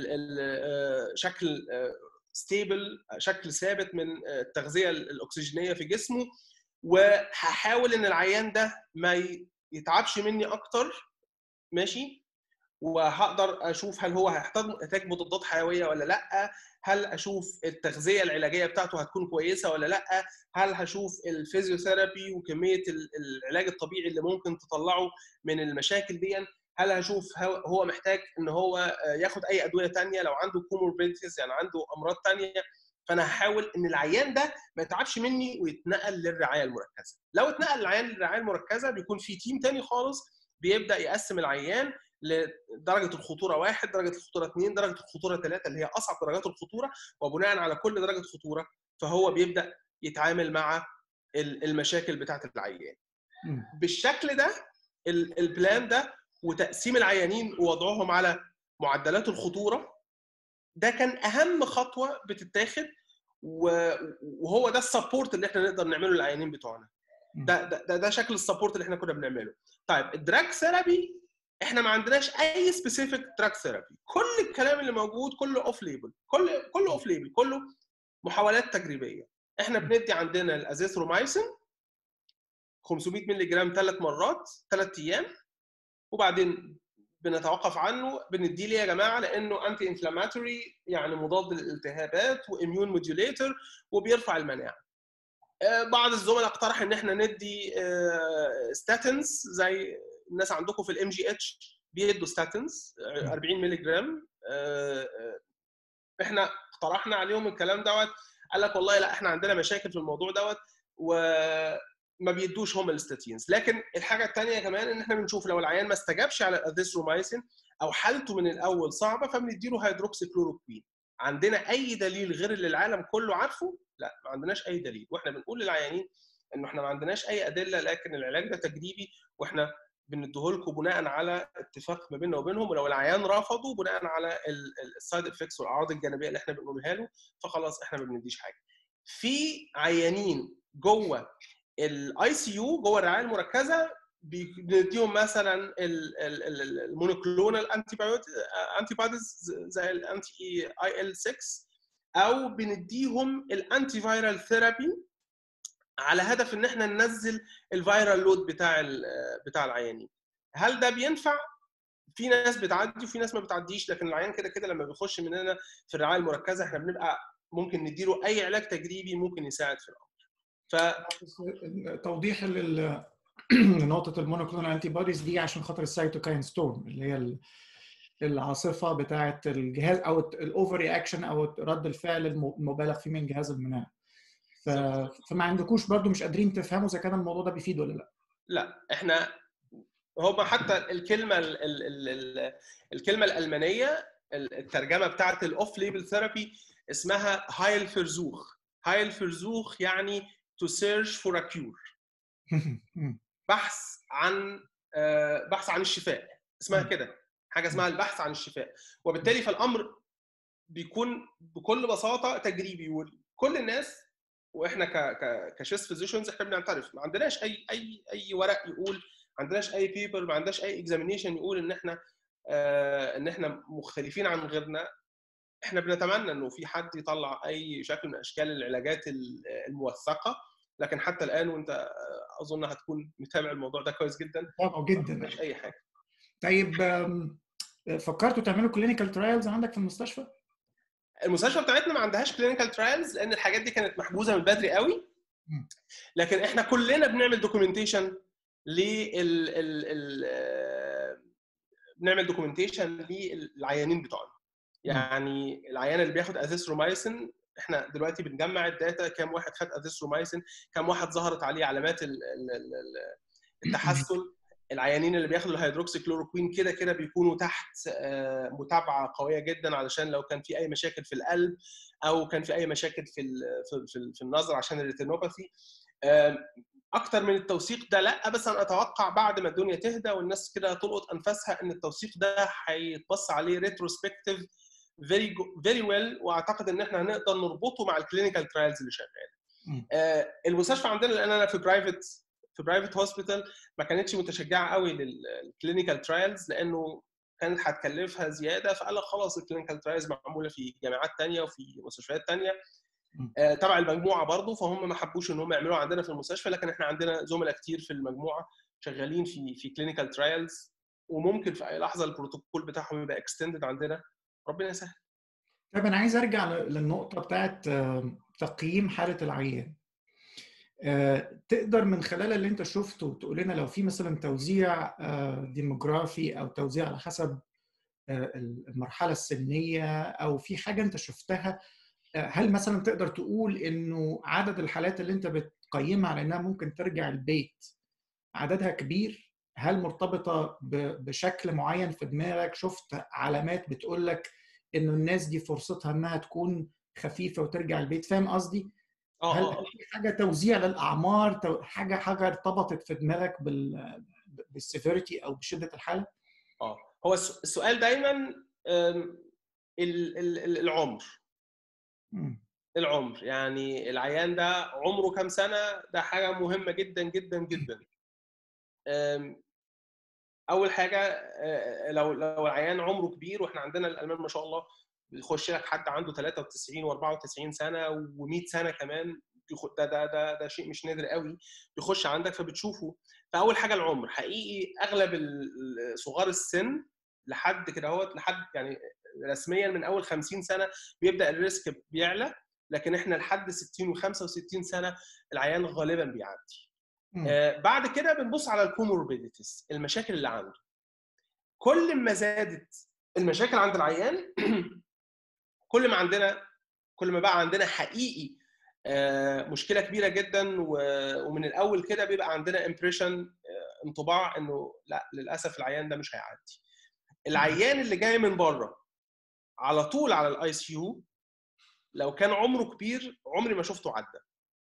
شكل ستيبل شكل ثابت من التغذيه الاكسجينيه في جسمه وهحاول ان العيان ده ما يتعبش مني اكتر ماشي وهقدر اشوف هل هو هيحتاج مضادات حيويه ولا لا هل اشوف التغذيه العلاجيه بتاعته هتكون كويسه ولا لا هل هشوف الفيزيوثيرابي وكميه العلاج الطبيعي اللي ممكن تطلعه من المشاكل دي هل هشوف هو محتاج ان هو ياخد اي ادويه تانية لو عنده كوموربيديتيز يعني عنده امراض تانية فانا هحاول ان العيان ده ما يتعبش مني ويتنقل للرعايه المركزه لو اتنقل العيان للرعايه المركزه بيكون في تيم تاني خالص بيبدا يقسم العيان لدرجه الخطوره واحد، درجه الخطوره اثنين، درجه الخطوره ثلاثه اللي هي اصعب درجات الخطوره وبناء على كل درجه خطوره فهو بيبدا يتعامل مع المشاكل بتاعه العيان. بالشكل ده البلان ده وتقسيم العيانين ووضعهم على معدلات الخطوره ده كان اهم خطوه بتتاخد وهو ده السبورت اللي احنا نقدر نعمله للعيانين بتوعنا. ده ده ده, ده شكل السبورت اللي احنا كنا بنعمله. طيب الدراج ثيرابي احنا ما عندناش اي سبيسيفيك دراج ثيرابي كل الكلام اللي موجود كله اوف ليبل كل كله اوف ليبل كله محاولات تجريبيه احنا بندي عندنا الازيثرومايسين 500 مللي جرام ثلاث مرات ثلاث ايام وبعدين بنتوقف عنه بنديه ليه يا جماعه لانه انتي انفلاماتوري يعني مضاد للالتهابات واميون موديوليتر وبيرفع المناعه بعض الزملاء اقترح ان احنا ندي ستاتنز زي الناس عندكم في الام جي اتش بيدوا ستاتنز 40 مللي جرام احنا اقترحنا عليهم الكلام دوت قال لك والله لا احنا عندنا مشاكل في الموضوع دوت وما بيدوش هم الستاتينز لكن الحاجه الثانيه كمان ان احنا بنشوف لو العيان ما استجابش على الازيثرومايسين او حالته من الاول صعبه فبنديله هيدروكسي كلوروكوين عندنا اي دليل غير اللي العالم كله عارفه لا ما عندناش اي دليل واحنا بنقول للعيانين انه احنا ما عندناش اي ادله لكن العلاج ده تجريبي واحنا بنديه لكم بناء على اتفاق ما بيننا وبينهم ولو العيان رفضوا بناء على السايد افكتس والاعراض الجانبيه اللي احنا بنقولها له فخلاص احنا ما بنديش حاجه. في عيانين جوه الاي سي يو جوه الرعايه المركزه بنديهم مثلا المونوكلونال انتي بوديز زي الانتي اي ال 6 او بنديهم الانتي فايرال ثيرابي على هدف ان احنا ننزل الفيرال لود بتاع بتاع العيانين هل ده بينفع في ناس بتعدي وفي ناس ما بتعديش لكن العيان كده كده لما بيخش مننا في الرعايه المركزه احنا بنبقى ممكن نديله اي علاج تجريبي ممكن يساعد في الامر ف توضيح لل نقطة المونوكلونال انتي بوديز دي عشان خاطر السيتوكاين ستورم اللي هي العاصفة بتاعة الجهاز أو الأوفر رياكشن أو رد الفعل المبالغ فيه من جهاز المناعة. ف... فما عندكوش برضو مش قادرين تفهموا إذا كان الموضوع ده بيفيد ولا لا. لا احنا هما حتى الكلمة ال... ال... ال... الكلمة الألمانية الترجمة بتاعة الأوف ليبل ثيرابي اسمها هايل فرزوخ. هايل فرزوخ يعني to search for a cure. بحث عن بحث عن الشفاء اسمها كده حاجه اسمها البحث عن الشفاء وبالتالي فالامر بيكون بكل بساطه تجريبي وكل الناس واحنا ك ك كشيس فيزيشنز احنا بنعترف ما عندناش اي اي اي ورق يقول ما عندناش اي بيبر ما عندناش اي اكزامينيشن يقول ان احنا آه ان احنا مختلفين عن غيرنا احنا بنتمنى انه في حد يطلع اي شكل من اشكال العلاجات الموثقه لكن حتى الان وانت اظن هتكون متابع الموضوع ده كويس جدا طبعا جدا مش اي حاجه طيب فكرتوا تعملوا كلينيكال ترايلز عندك في المستشفى؟ المستشفى بتاعتنا ما عندهاش كلينيكال ترايلز لان الحاجات دي كانت محجوزه من بدري قوي لكن احنا كلنا بنعمل دوكيومنتيشن لل ال... ال... بنعمل دوكيومنتيشن للعيانين بتوعنا يعني العيان اللي بياخد اثيثرومايسين احنا دلوقتي بنجمع الداتا كام واحد خد اثيثرومايسين كام واحد ظهرت عليه علامات التحسن العيانين اللي بياخدوا الهيدروكسي كلوروكوين كده كده بيكونوا تحت متابعه قويه جدا علشان لو كان في اي مشاكل في القلب او كان في اي مشاكل في في, في النظر عشان الريتينوباثي اكتر من التوثيق ده لا بس انا اتوقع بعد ما الدنيا تهدى والناس كده تلقط انفاسها ان التوثيق ده هيتبص عليه ريتروسبكتيف فيري فيري ويل واعتقد ان احنا هنقدر نربطه مع الكلينيكال ترايلز اللي شغاله. آه المستشفى عندنا لان انا في برايفت في برايفت هوسبيتال ما كانتش متشجعه قوي للكلينيكال ترايلز لانه كانت هتكلفها زياده فقال لك خلاص الكلينيكال ترايلز معموله في جامعات ثانيه وفي مستشفيات ثانيه آه تبع المجموعه برضه فهم ما حبوش ان هم يعملوها عندنا في المستشفى لكن احنا عندنا زملاء كتير في المجموعه شغالين في في كلينيكال ترايلز وممكن في اي لحظه البروتوكول بتاعهم يبقى اكستندد عندنا ربنا يسهل طيب انا عايز ارجع للنقطه بتاعت تقييم حاله العيان تقدر من خلال اللي انت شفته تقول لنا لو في مثلا توزيع ديموغرافي او توزيع على حسب المرحله السنيه او في حاجه انت شفتها هل مثلا تقدر تقول انه عدد الحالات اللي انت بتقيمها على انها ممكن ترجع البيت عددها كبير هل مرتبطه بشكل معين في دماغك شفت علامات بتقول لك انه الناس دي فرصتها انها تكون خفيفه وترجع البيت فاهم قصدي؟ هل في حاجه توزيع للاعمار حاجه حاجه ارتبطت في دماغك بال بالسيفيريتي او بشده الحاله؟ اه هو السؤال دايما العمر العمر يعني العيان ده عمره كام سنه ده حاجه مهمه جدا جدا جدا اول حاجه لو لو العيان عمره كبير واحنا عندنا الالمان ما شاء الله بيخش لك حد عنده 93 و94 سنه و100 سنه كمان ده ده ده ده شيء مش نادر قوي بيخش عندك فبتشوفه فاول حاجه العمر حقيقي اغلب صغار السن لحد كده اهوت لحد يعني رسميا من اول 50 سنه بيبدا الريسك بيعلى لكن احنا لحد 60 و65 سنه العيان غالبا بيعدي آه بعد كده بنبص على الكوموربيديتيز المشاكل اللي عنده كل ما زادت المشاكل عند العيان كل ما عندنا كل ما بقى عندنا حقيقي آه مشكله كبيره جدا ومن الاول كده بيبقى عندنا امبريشن آه انطباع انه لا للاسف العيان ده مش هيعدي العيان اللي جاي من بره على طول على الاي سي يو لو كان عمره كبير عمري ما شفته عدى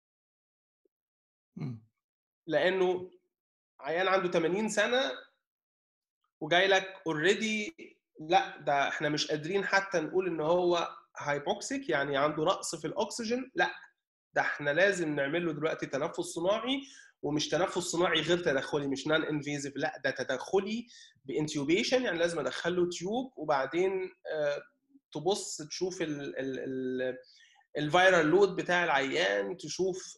لانه عيان عنده 80 سنه وجاي لك اوريدي لا ده احنا مش قادرين حتى نقول ان هو هايبوكسيك يعني عنده نقص في الاكسجين لا ده احنا لازم نعمل له دلوقتي تنفس صناعي ومش تنفس صناعي غير تدخلي مش نان انفيزيف لا ده تدخلي بانتيوبيشن يعني لازم ادخل له تيوب وبعدين آه تبص تشوف ال ال ال الفيرال لود بتاع العيان تشوف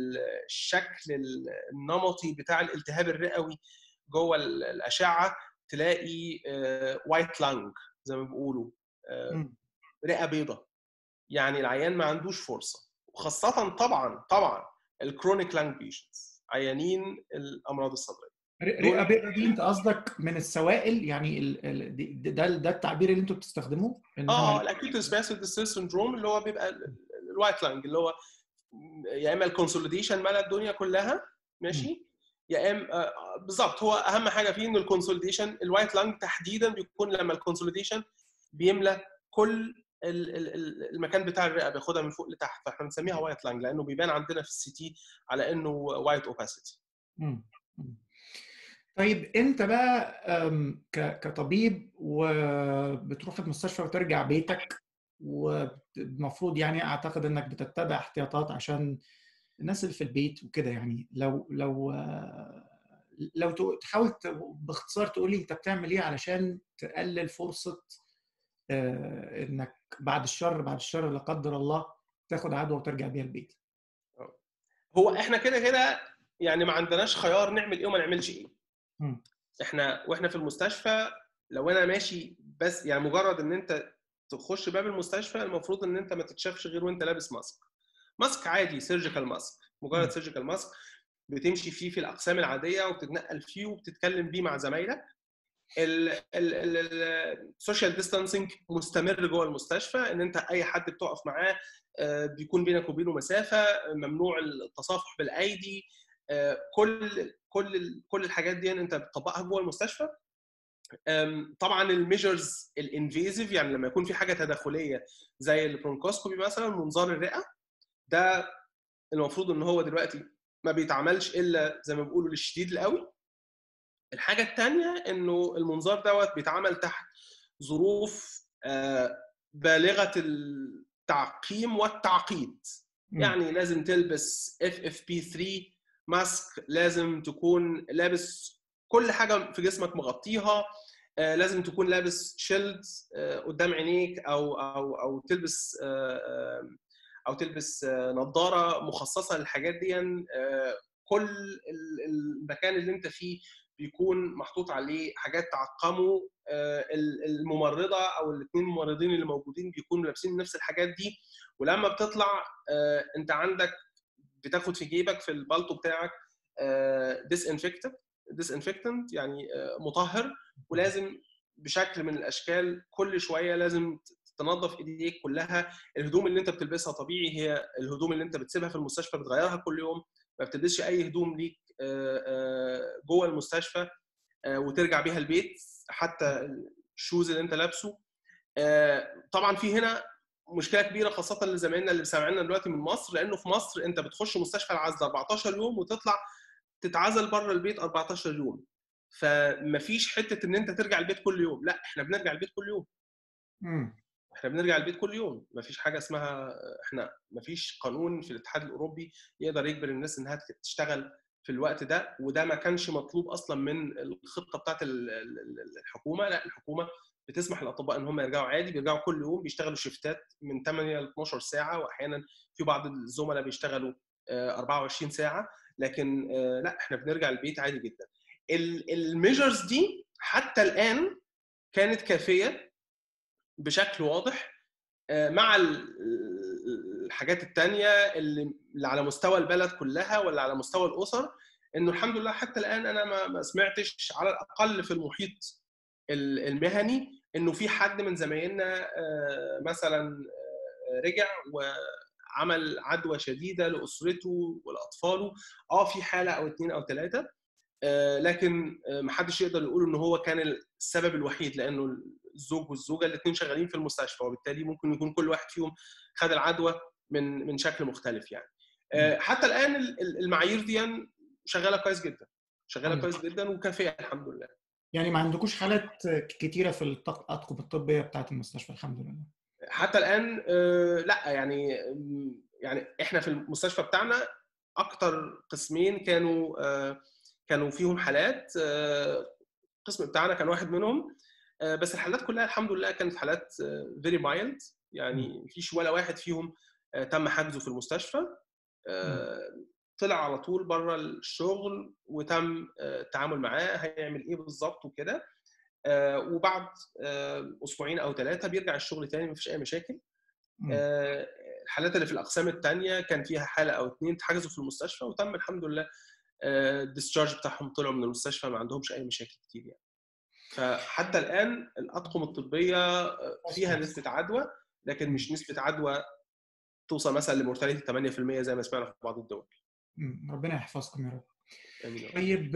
الشكل النمطي بتاع الالتهاب الرئوي جوه الاشعه تلاقي وايت لانج زي ما بيقولوا آه، مم. رئه بيضاء يعني العيان ما عندوش فرصه وخاصه طبعا طبعا الكرونيك لانج بيشنتس عيانين الامراض الصدريه ر- رئه بيضاء دي انت قصدك من السوائل يعني ال... ال... دي- ده ده التعبير اللي انتوا بتستخدموه ان اه هم الاكيوت سباسيال ديستريس سندروم اللي هو بيبقى الوايت لانج اللي هو يا اما الكونسوليديشن مال الدنيا كلها ماشي يا اما آه، بالظبط هو اهم حاجه فيه ان الكونسوليديشن الوايت لانج تحديدا بيكون لما الكونسوليديشن بيملى كل ال- ال- ال- المكان بتاع الرئه بياخدها من فوق لتحت فاحنا بنسميها وايت لانج لانه بيبان عندنا في السي تي على انه وايت اوباسيتي مم. مم. طيب انت بقى أم، ك- كطبيب وبتروح المستشفى وترجع بيتك والمفروض يعني اعتقد انك بتتبع احتياطات عشان الناس اللي في البيت وكده يعني لو لو آه، لو تو- تحاول ت- باختصار تقول لي انت بتعمل ايه علشان تقلل فرصة آه، انك بعد الشر بعد الشر لا قدر الله تاخد عدوى وترجع بيها البيت هو احنا كده كده يعني ما عندناش خيار نعمل ايه وما نعملش ايه مم. احنا واحنا في المستشفى لو انا ماشي بس يعني مجرد ان انت تخش باب المستشفى المفروض ان انت ما تتشافش غير وانت لابس ماسك ماسك عادي سيرجيكال ماسك مجرد مم. سيرجيكال ماسك بتمشي فيه في الاقسام العاديه وبتتنقل فيه وبتتكلم بيه مع زمايلك السوشيال ديستانسنج مستمر جوه المستشفى ان انت اي حد بتقف معاه آه، بيكون بينك وبينه مسافه ممنوع التصافح بالايدي آه، كل كل كل الحاجات دي انت بتطبقها جوه المستشفى أم، طبعا الميجرز الانفيزيف يعني لما يكون في حاجه تداخليه زي البرونكوسكوبي مثلا منظار الرئه ده المفروض ان هو دلوقتي ما بيتعملش الا زي ما بيقولوا للشديد القوي الحاجه الثانيه انه المنظار دوت بيتعمل تحت ظروف آه، بالغه التعقيم والتعقيد مم. يعني لازم تلبس اف اف بي 3 ماسك لازم تكون لابس كل حاجه في جسمك مغطيها آه، لازم تكون لابس شيلد قدام عينيك او او او تلبس آه، آه، او تلبس آه، نظاره مخصصه للحاجات دي آه، كل ال- المكان اللي انت فيه بيكون محطوط عليه حاجات تعقمه آه، ال- الممرضه او الاثنين الممرضين اللي موجودين بيكونوا لابسين نفس الحاجات دي ولما بتطلع آه، انت عندك بتاخد في جيبك في البالتو بتاعك ديس انفكتنت ديس انفكتنت يعني آه، مطهر ولازم بشكل من الاشكال كل شويه لازم تنظف ايديك كلها الهدوم اللي انت بتلبسها طبيعي هي الهدوم اللي انت بتسيبها في المستشفى بتغيرها كل يوم ما بتلبسش اي هدوم ليك آه، آه، جوه المستشفى آه، وترجع بيها البيت حتى الشوز اللي انت لابسه آه، طبعا في هنا مشكله كبيره خاصه لزمايلنا اللي سامعيننا دلوقتي من مصر لانه في مصر انت بتخش مستشفى العزل 14 يوم وتطلع تتعزل بره البيت 14 يوم فمفيش حته ان انت ترجع البيت كل يوم لا احنا بنرجع البيت كل يوم مم. احنا بنرجع البيت كل يوم مفيش حاجه اسمها احنا مفيش قانون في الاتحاد الاوروبي يقدر يجبر الناس انها تشتغل في الوقت ده وده ما كانش مطلوب اصلا من الخطه بتاعت ال- ال- ال- الحكومه لا الحكومه بتسمح للاطباء ان هم يرجعوا عادي بيرجعوا كل يوم بيشتغلوا شيفتات من 8 ل 12 ساعه واحيانا في بعض الزملاء بيشتغلوا آه، 24 ساعه لكن آه، لا احنا بنرجع البيت عادي جدا الميجرز دي حتى الان كانت كافيه بشكل واضح آه، مع ال- الحاجات التانية اللي اللي على مستوى البلد كلها ولا على مستوى الأسر إنه الحمد لله حتى الآن أنا ما ما سمعتش على الأقل في المحيط ال- المهني إنه في حد من زمايلنا آه، مثلا آه، رجع وعمل عدوى شديدة لأسرته ولأطفاله اه في حالة أو اتنين أو ثلاثة لكن آه، محدش يقدر يقول ان هو كان السبب الوحيد لانه الزوج والزوجه الاثنين شغالين في المستشفى وبالتالي ممكن يكون كل واحد فيهم خد العدوى من من شكل مختلف يعني آه، حتى الان ال- ال- المعايير دي شغاله كويس جدا شغاله الحمد كويس جدا وكافيه الحمد لله يعني ما عندكوش حالات كتيرة في الأطقم الطبية بتاعت المستشفى الحمد لله حتى الان آه، لا يعني يعني احنا في المستشفى بتاعنا اكتر قسمين كانوا آه، كانوا فيهم حالات آه، القسم بتاعنا كان واحد منهم آه، بس الحالات كلها الحمد لله كانت حالات فيري مايلد يعني مفيش ولا واحد فيهم آه، تم حجزه في المستشفى آه، طلع على طول بره الشغل وتم آه، التعامل معاه هيعمل ايه بالظبط وكده آه، وبعد آه، اسبوعين او ثلاثه بيرجع الشغل تاني مفيش اي مشاكل آه، الحالات اللي في الاقسام الثانيه كان فيها حاله او اثنين اتحجزوا في المستشفى وتم الحمد لله الديسشارج بتاعهم طلعوا من المستشفى ما عندهمش اي مشاكل كتير يعني فحتى الان الاطقم الطبيه فيها نسبه عدوى لكن مش نسبه عدوى توصل مثلا لمورتاليتي 8% زي ما سمعنا في بعض الدول ربنا يحفظكم يا رب طيب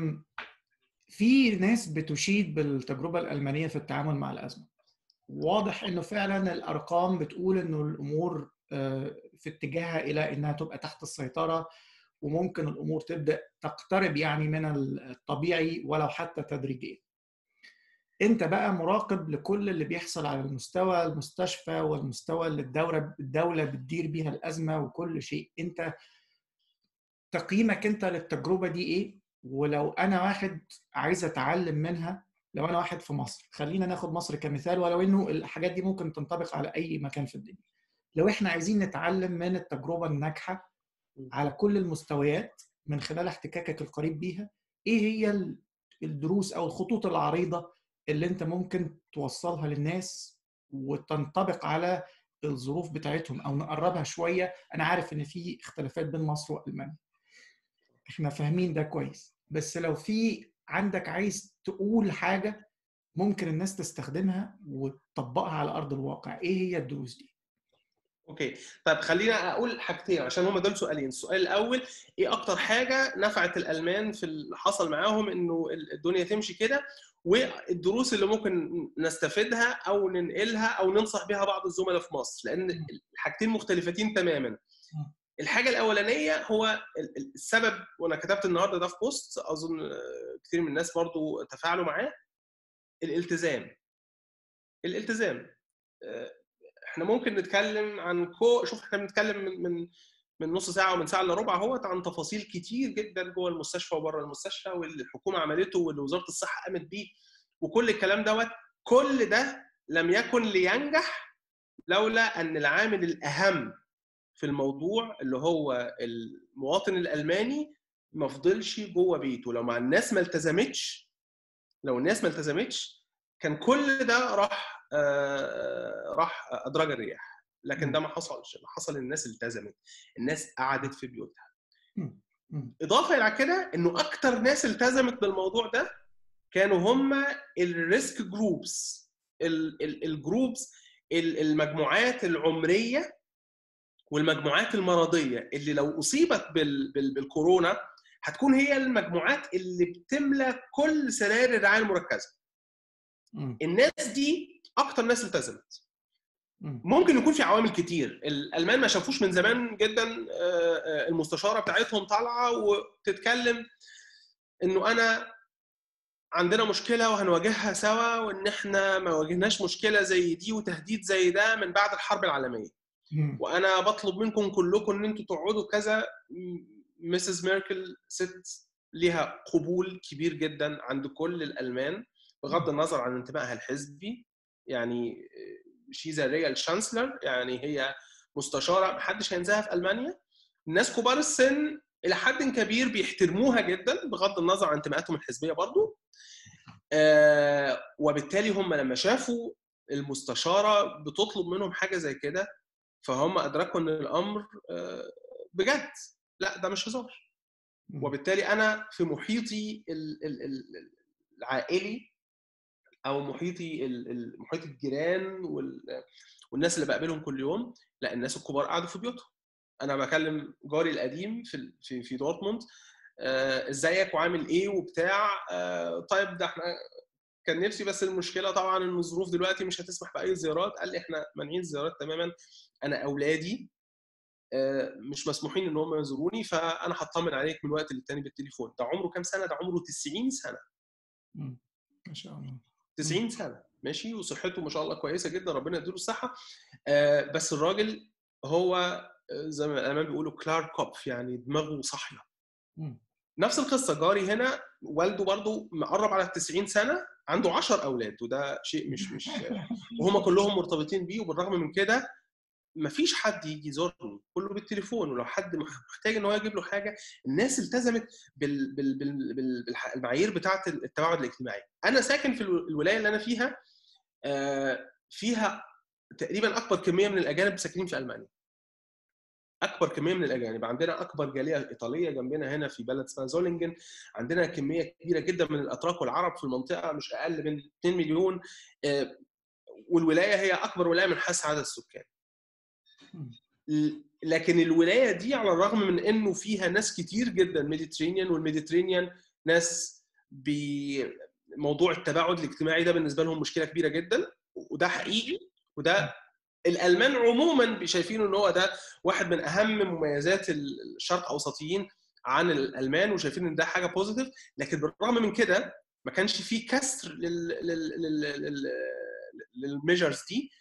في ناس بتشيد بالتجربه الالمانيه في التعامل مع الازمه واضح انه فعلا الارقام بتقول انه الامور في اتجاهها الى انها تبقى تحت السيطره وممكن الامور تبدا تقترب يعني من الطبيعي ولو حتى تدريجيا. انت بقى مراقب لكل اللي بيحصل على المستوى المستشفى والمستوى اللي الدوله الدوله بتدير بيها الازمه وكل شيء، انت تقييمك انت للتجربه دي ايه؟ ولو انا واحد عايز اتعلم منها لو انا واحد في مصر خلينا ناخد مصر كمثال ولو انه الحاجات دي ممكن تنطبق على اي مكان في الدنيا لو احنا عايزين نتعلم من التجربه الناجحه على كل المستويات من خلال احتكاكك القريب بيها ايه هي الدروس او الخطوط العريضه اللي انت ممكن توصلها للناس وتنطبق على الظروف بتاعتهم او نقربها شويه انا عارف ان في اختلافات بين مصر والمانيا احنا فاهمين ده كويس بس لو في عندك عايز تقول حاجه ممكن الناس تستخدمها وتطبقها على ارض الواقع ايه هي الدروس دي اوكي طيب خلينا اقول حاجتين عشان هم دول سؤالين السؤال الاول ايه اكتر حاجه نفعت الالمان في اللي حصل معاهم انه الدنيا تمشي كده والدروس اللي ممكن نستفيدها او ننقلها او ننصح بها بعض الزملاء في مصر لان الحاجتين مختلفتين تماما الحاجه الاولانيه هو السبب وانا كتبت النهارده ده في بوست اظن كثير من الناس برضو تفاعلوا معاه الالتزام الالتزام احنا ممكن نتكلم عن كو شوف احنا بنتكلم من من من نص ساعه ومن ساعه الا ربع اهوت عن تفاصيل كتير جدا جوه المستشفى وبره المستشفى واللي الحكومه عملته واللي وزاره الصحه قامت بيه وكل الكلام دوت كل ده لم يكن لينجح لولا ان العامل الاهم في الموضوع اللي هو المواطن الالماني ما فضلش جوه بيته لو مع الناس ما التزمتش لو الناس ما التزمتش كان كل ده راح آه راح ادراج الرياح لكن ده ما حصلش اللي حصل الناس التزمت الناس قعدت في بيوتها اضافه الى كده انه اكتر ناس التزمت بالموضوع ده كانوا هم الريسك جروبس الجروبس المجموعات العمريه والمجموعات المرضيه اللي لو اصيبت بالكورونا هتكون هي المجموعات اللي بتملى كل سراير الرعايه المركزه. الناس دي اكتر ناس التزمت. ممكن يكون في عوامل كتير، الالمان ما شافوش من زمان جدا المستشاره بتاعتهم طالعه وتتكلم انه انا عندنا مشكله وهنواجهها سوا وان احنا ما واجهناش مشكله زي دي وتهديد زي ده من بعد الحرب العالميه. وانا بطلب منكم كلكم ان انتوا تقعدوا كذا مسز ميركل ست ليها قبول كبير جدا عند كل الالمان بغض النظر عن انتمائها الحزبي يعني شيز ريال شانسلر يعني هي مستشاره محدش هينساها في المانيا الناس كبار السن الى حد كبير بيحترموها جدا بغض النظر عن انتماءاتهم الحزبيه برضو آه وبالتالي هم لما شافوا المستشاره بتطلب منهم حاجه زي كده فهم ادركوا ان الامر بجد لا ده مش هزار وبالتالي انا في محيطي العائلي او محيطي محيط الجيران والناس اللي بقابلهم كل يوم لا الناس الكبار قعدوا في بيوتهم انا بكلم جاري القديم في في في دورتموند ازيك وعامل ايه وبتاع طيب ده احنا كان نفسي بس المشكله طبعا ان الظروف دلوقتي مش هتسمح باي زيارات قال لي احنا مانعين الزيارات تماما انا اولادي مش مسموحين ان هم يزوروني فانا هطمن عليك من وقت للتاني بالتليفون ده عمره كام سنه ده عمره 90 سنه ما شاء الله 90 سنه ماشي وصحته ما شاء الله كويسه جدا ربنا يديله الصحه بس الراجل هو زي ما الالمان بيقولوا كلار كوبف يعني دماغه صاحيه نفس القصه جاري هنا والده برضه مقرب على ال 90 سنه عنده 10 اولاد وده شيء مش مش وهم كلهم مرتبطين بيه وبالرغم من كده مفيش حد يجي يزورني كله بالتليفون ولو حد محتاج ان هو يجيب له حاجه الناس التزمت بال... بال... بال... بال... بالمعايير بتاعه التباعد الاجتماعي انا ساكن في الولايه اللي انا فيها فيها تقريبا اكبر كميه من الاجانب ساكنين في المانيا اكبر كميه من الاجانب عندنا اكبر جاليه ايطاليه جنبنا هنا في بلد اسمها زولينجن عندنا كميه كبيره جدا من الاتراك والعرب في المنطقه مش اقل من 2 مليون والولايه هي اكبر ولايه من حيث عدد السكان لكن الولايه دي على الرغم من انه فيها ناس كتير جدا ميديترينيان والميديترينيان ناس بموضوع التباعد الاجتماعي ده بالنسبه لهم مشكله كبيره جدا وده حقيقي وده الالمان عموما شايفين ان هو ده واحد من اهم مميزات الشرق اوسطيين عن الالمان وشايفين ان ده حاجه بوزيتيف لكن بالرغم من كده ما كانش في كسر لل لل للميجرز دي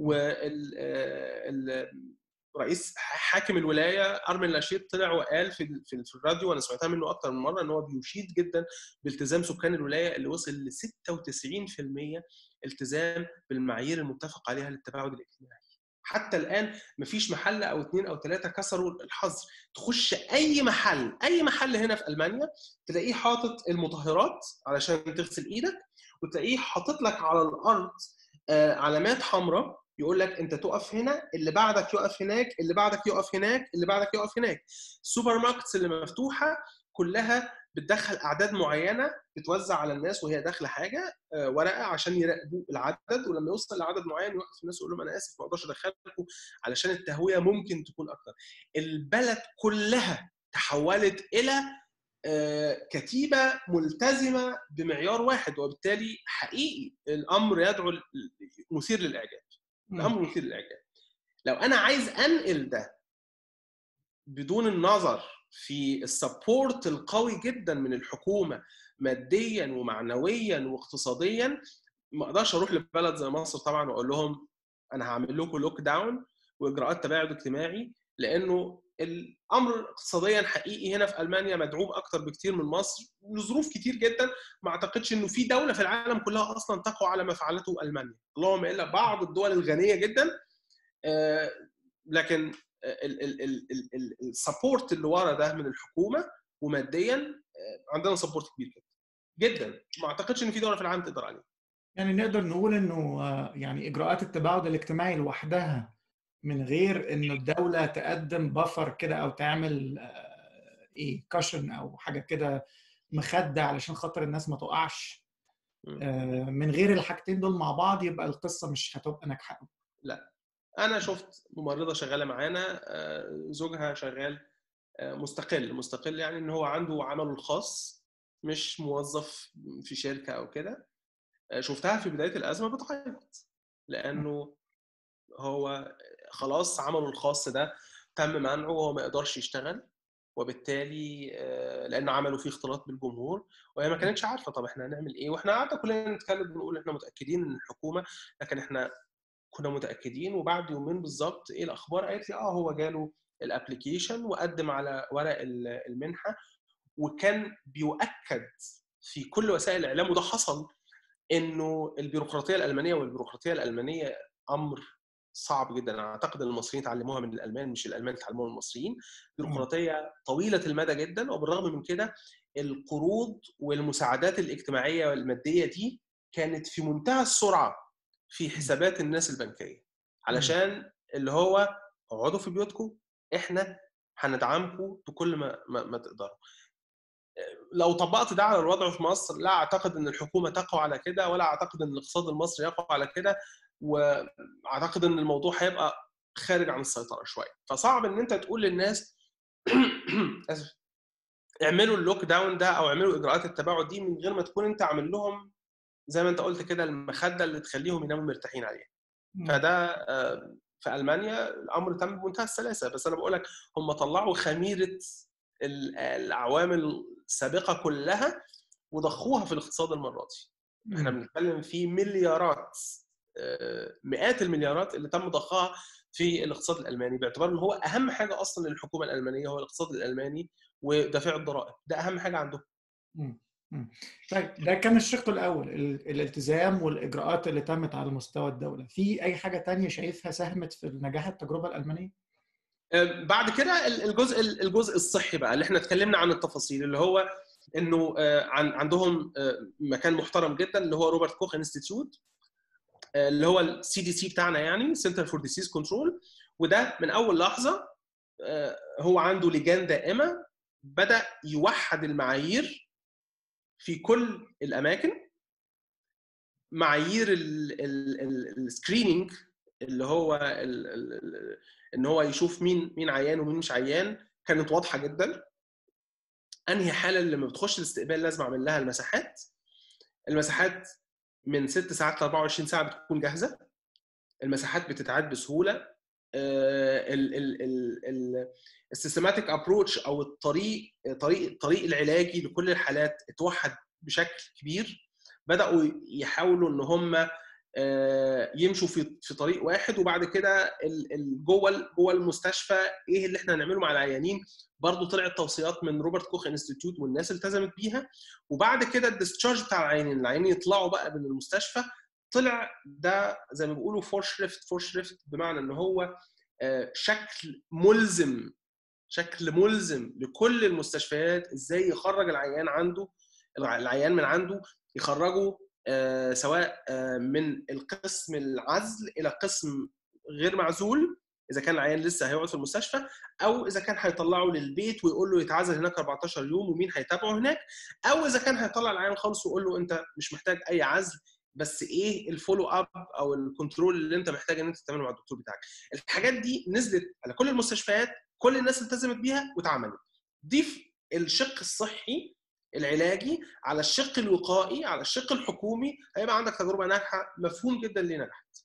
رئيس حاكم الولايه ارمن لاشيت طلع وقال في في الراديو وانا سمعتها منه اكتر من مره ان هو بيشيد جدا بالتزام سكان الولايه اللي وصل ل 96% التزام بالمعايير المتفق عليها للتباعد الاجتماعي. حتى الان مفيش محل او اثنين او ثلاثه كسروا الحظر تخش اي محل اي محل هنا في المانيا تلاقيه حاطط المطهرات علشان تغسل ايدك وتلاقيه حاطط لك على الارض علامات حمراء يقول لك انت تقف هنا اللي بعدك يقف هناك اللي بعدك يقف هناك اللي بعدك يقف هناك السوبر ماركتس اللي مفتوحه كلها بتدخل اعداد معينه بتوزع على الناس وهي داخله حاجه ورقه عشان يراقبوا العدد ولما يوصل لعدد معين يوقف الناس يقول لهم انا اسف ما اقدرش ادخلكم علشان التهويه ممكن تكون اكتر البلد كلها تحولت الى كتيبه ملتزمه بمعيار واحد وبالتالي حقيقي الامر يدعو مثير للاعجاب الامر مثير للاعجاب لو انا عايز انقل ده بدون النظر في السبورت القوي جدا من الحكومه ماديا ومعنويا واقتصاديا ما اقدرش اروح لبلد زي مصر طبعا واقول لهم انا هعمل لكم لوك داون واجراءات تباعد اجتماعي لانه الامر اقتصاديا حقيقي هنا في المانيا مدعوم اكتر بكتير من مصر لظروف كتير جدا ما اعتقدش انه في دوله في العالم كلها اصلا تقوى على ما فعلته المانيا اللهم الا بعض الدول الغنيه جدا لكن السبورت اللي ورا ده من الحكومه وماديا عندنا سبورت كبير جدا جدا ما اعتقدش ان في دوله في العالم تقدر عليه يعني نقدر نقول انه يعني اجراءات التباعد الاجتماعي لوحدها من غير ان الدوله تقدم بفر كده او تعمل ايه كاشن او حاجه كده مخده علشان خاطر الناس ما تقعش من غير الحاجتين دول مع بعض يبقى القصه مش هتبقى ناجحه لا انا شفت ممرضه شغاله معانا زوجها شغال مستقل مستقل يعني ان هو عنده عمله الخاص مش موظف في شركه او كده شفتها في بدايه الازمه بتعيط لانه هو خلاص عمله الخاص ده تم منعه وهو ما يقدرش يشتغل وبالتالي لان عملوا فيه اختلاط بالجمهور وهي ما كانتش عارفه طب احنا هنعمل ايه واحنا قعدنا كلنا نتكلم ونقول احنا متاكدين ان الحكومه لكن احنا كنا متاكدين وبعد يومين بالظبط ايه الاخبار قالت لي اه هو جاله الابلكيشن وقدم على ورق المنحه وكان بيؤكد في كل وسائل الاعلام وده حصل انه البيروقراطيه الالمانيه والبيروقراطيه الالمانيه امر صعب جدا اعتقد ان المصريين اتعلموها من الالمان مش الالمان اتعلموها من المصريين بيروقراطيه طويله المدى جدا وبالرغم من كده القروض والمساعدات الاجتماعيه والماديه دي كانت في منتهى السرعه في حسابات الناس البنكيه علشان اللي هو اقعدوا في بيوتكم احنا هندعمكم بكل ما ما, ما تقدروا لو طبقت ده على الوضع في مصر لا اعتقد ان الحكومه تقوى على كده ولا اعتقد ان الاقتصاد المصري يقوى على كده واعتقد ان الموضوع هيبقى خارج عن السيطره شويه فصعب ان انت تقول للناس اسف اعملوا اللوك داون ده او اعملوا اجراءات التباعد دي من غير ما تكون انت عامل لهم زي ما انت قلت كده المخده اللي تخليهم يناموا مرتاحين عليها فده في المانيا الامر تم بمنتهى السلاسه بس انا بقول لك هم طلعوا خميره العوامل السابقه كلها وضخوها في الاقتصاد المره دي احنا بنتكلم في مليارات مئات المليارات اللي تم ضخها في الاقتصاد الالماني باعتبار ان هو اهم حاجه اصلا للحكومه الالمانيه هو الاقتصاد الالماني ودافع الضرائب ده اهم حاجه عندهم طيب ده كان الشق الاول الالتزام والاجراءات اللي تمت على مستوى الدوله في اي حاجه تانية شايفها ساهمت في نجاح التجربه الالمانيه بعد كده الجزء الجزء الصحي بقى اللي احنا اتكلمنا عن التفاصيل اللي هو انه عندهم مكان محترم جدا اللي هو روبرت كوخ انستيتيوت اللي هو السي دي سي بتاعنا يعني سنتر فور ديسيز كنترول وده من اول لحظه هو عنده لجان دائمه بدا يوحد المعايير في كل الاماكن معايير السكريننج اللي هو ال ال ان هو يشوف مين مين عيان ومين مش عيان كانت واضحه جدا انهي حاله اللي لما بتخش الاستقبال لازم اعمل لها المساحات المساحات من 6 ساعات ل 24 ساعه بتكون جاهزه المساحات بتتعاد بسهوله السيستماتيك ابروتش او الطريق طريق الطريق العلاجي لكل الحالات اتوحد بشكل كبير بداوا يحاولوا ان هم يمشوا في في طريق واحد وبعد كده جوه جوه المستشفى ايه اللي احنا هنعمله مع العيانين برضه طلعت توصيات من روبرت كوخ انستيتيوت والناس التزمت بيها وبعد كده الديسشارج بتاع العيانين العيانين يطلعوا بقى من المستشفى طلع ده زي ما بيقولوا فور شريفت فور شريفت بمعنى ان هو شكل ملزم شكل ملزم لكل المستشفيات ازاي يخرج العيان عنده العيان من عنده يخرجه سواء من القسم العزل الى قسم غير معزول اذا كان العيان لسه هيقعد في المستشفى او اذا كان هيطلعه للبيت ويقول له يتعزل هناك 14 يوم ومين هيتابعه هناك او اذا كان هيطلع العيان خالص ويقول له انت مش محتاج اي عزل بس ايه الفولو اب او الكنترول اللي انت محتاج ان انت تعمله مع الدكتور بتاعك الحاجات دي نزلت على كل المستشفيات كل الناس التزمت بيها واتعملت ضيف الشق الصحي العلاجي على الشق الوقائي على الشق الحكومي هيبقى عندك تجربه ناجحه مفهوم جدا ليه نجحت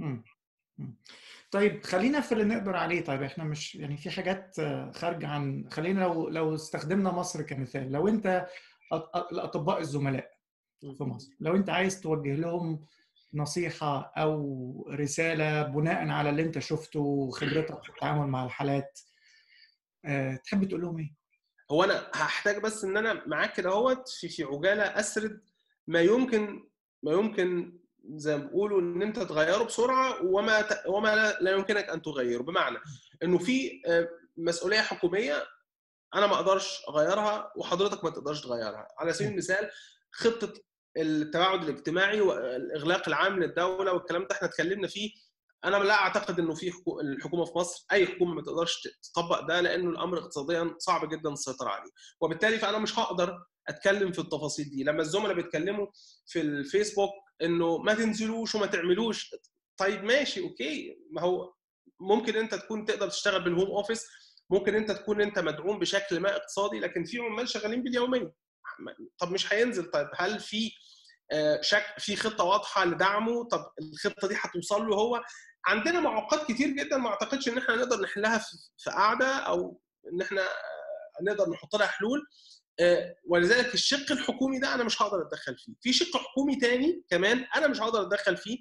طيب خلينا في اللي نقدر عليه طيب احنا مش يعني في حاجات خارجه عن خلينا لو لو استخدمنا مصر كمثال لو انت الاطباء الزملاء في مصر لو انت عايز توجه لهم نصيحة أو رسالة بناء على اللي أنت شفته وخبرتك في التعامل مع الحالات أه، تحب تقول لهم إيه؟ هو أنا هحتاج بس إن أنا معاك كده اهوت في في عجالة أسرد ما يمكن ما يمكن زي ما بيقولوا ان انت تغيره بسرعه وما ت... وما لا, لا يمكنك ان تغيره بمعنى انه في مسؤوليه حكوميه انا ما اقدرش اغيرها وحضرتك ما تقدرش تغيرها على سبيل المثال خطه التباعد الاجتماعي والاغلاق العام للدوله والكلام ده احنا اتكلمنا فيه انا لا اعتقد انه في الحكومه في مصر اي حكومه ما تقدرش تطبق ده لانه الامر اقتصاديا صعب جدا السيطره عليه وبالتالي فانا مش هقدر اتكلم في التفاصيل دي لما الزملاء بيتكلموا في الفيسبوك انه ما تنزلوش وما تعملوش طيب ماشي اوكي ما هو ممكن انت تكون تقدر تشتغل بالهوم اوفيس ممكن انت تكون انت مدعوم بشكل ما اقتصادي لكن في عمال شغالين باليوميه طب مش هينزل طيب هل في شك في خطه واضحه لدعمه طب الخطه دي هتوصل له هو عندنا معوقات كتير جدا ما اعتقدش ان احنا نقدر نحلها في قعده او ان احنا نقدر نحط لها حلول ولذلك الشق الحكومي ده انا مش هقدر اتدخل فيه في شق حكومي تاني كمان انا مش هقدر اتدخل فيه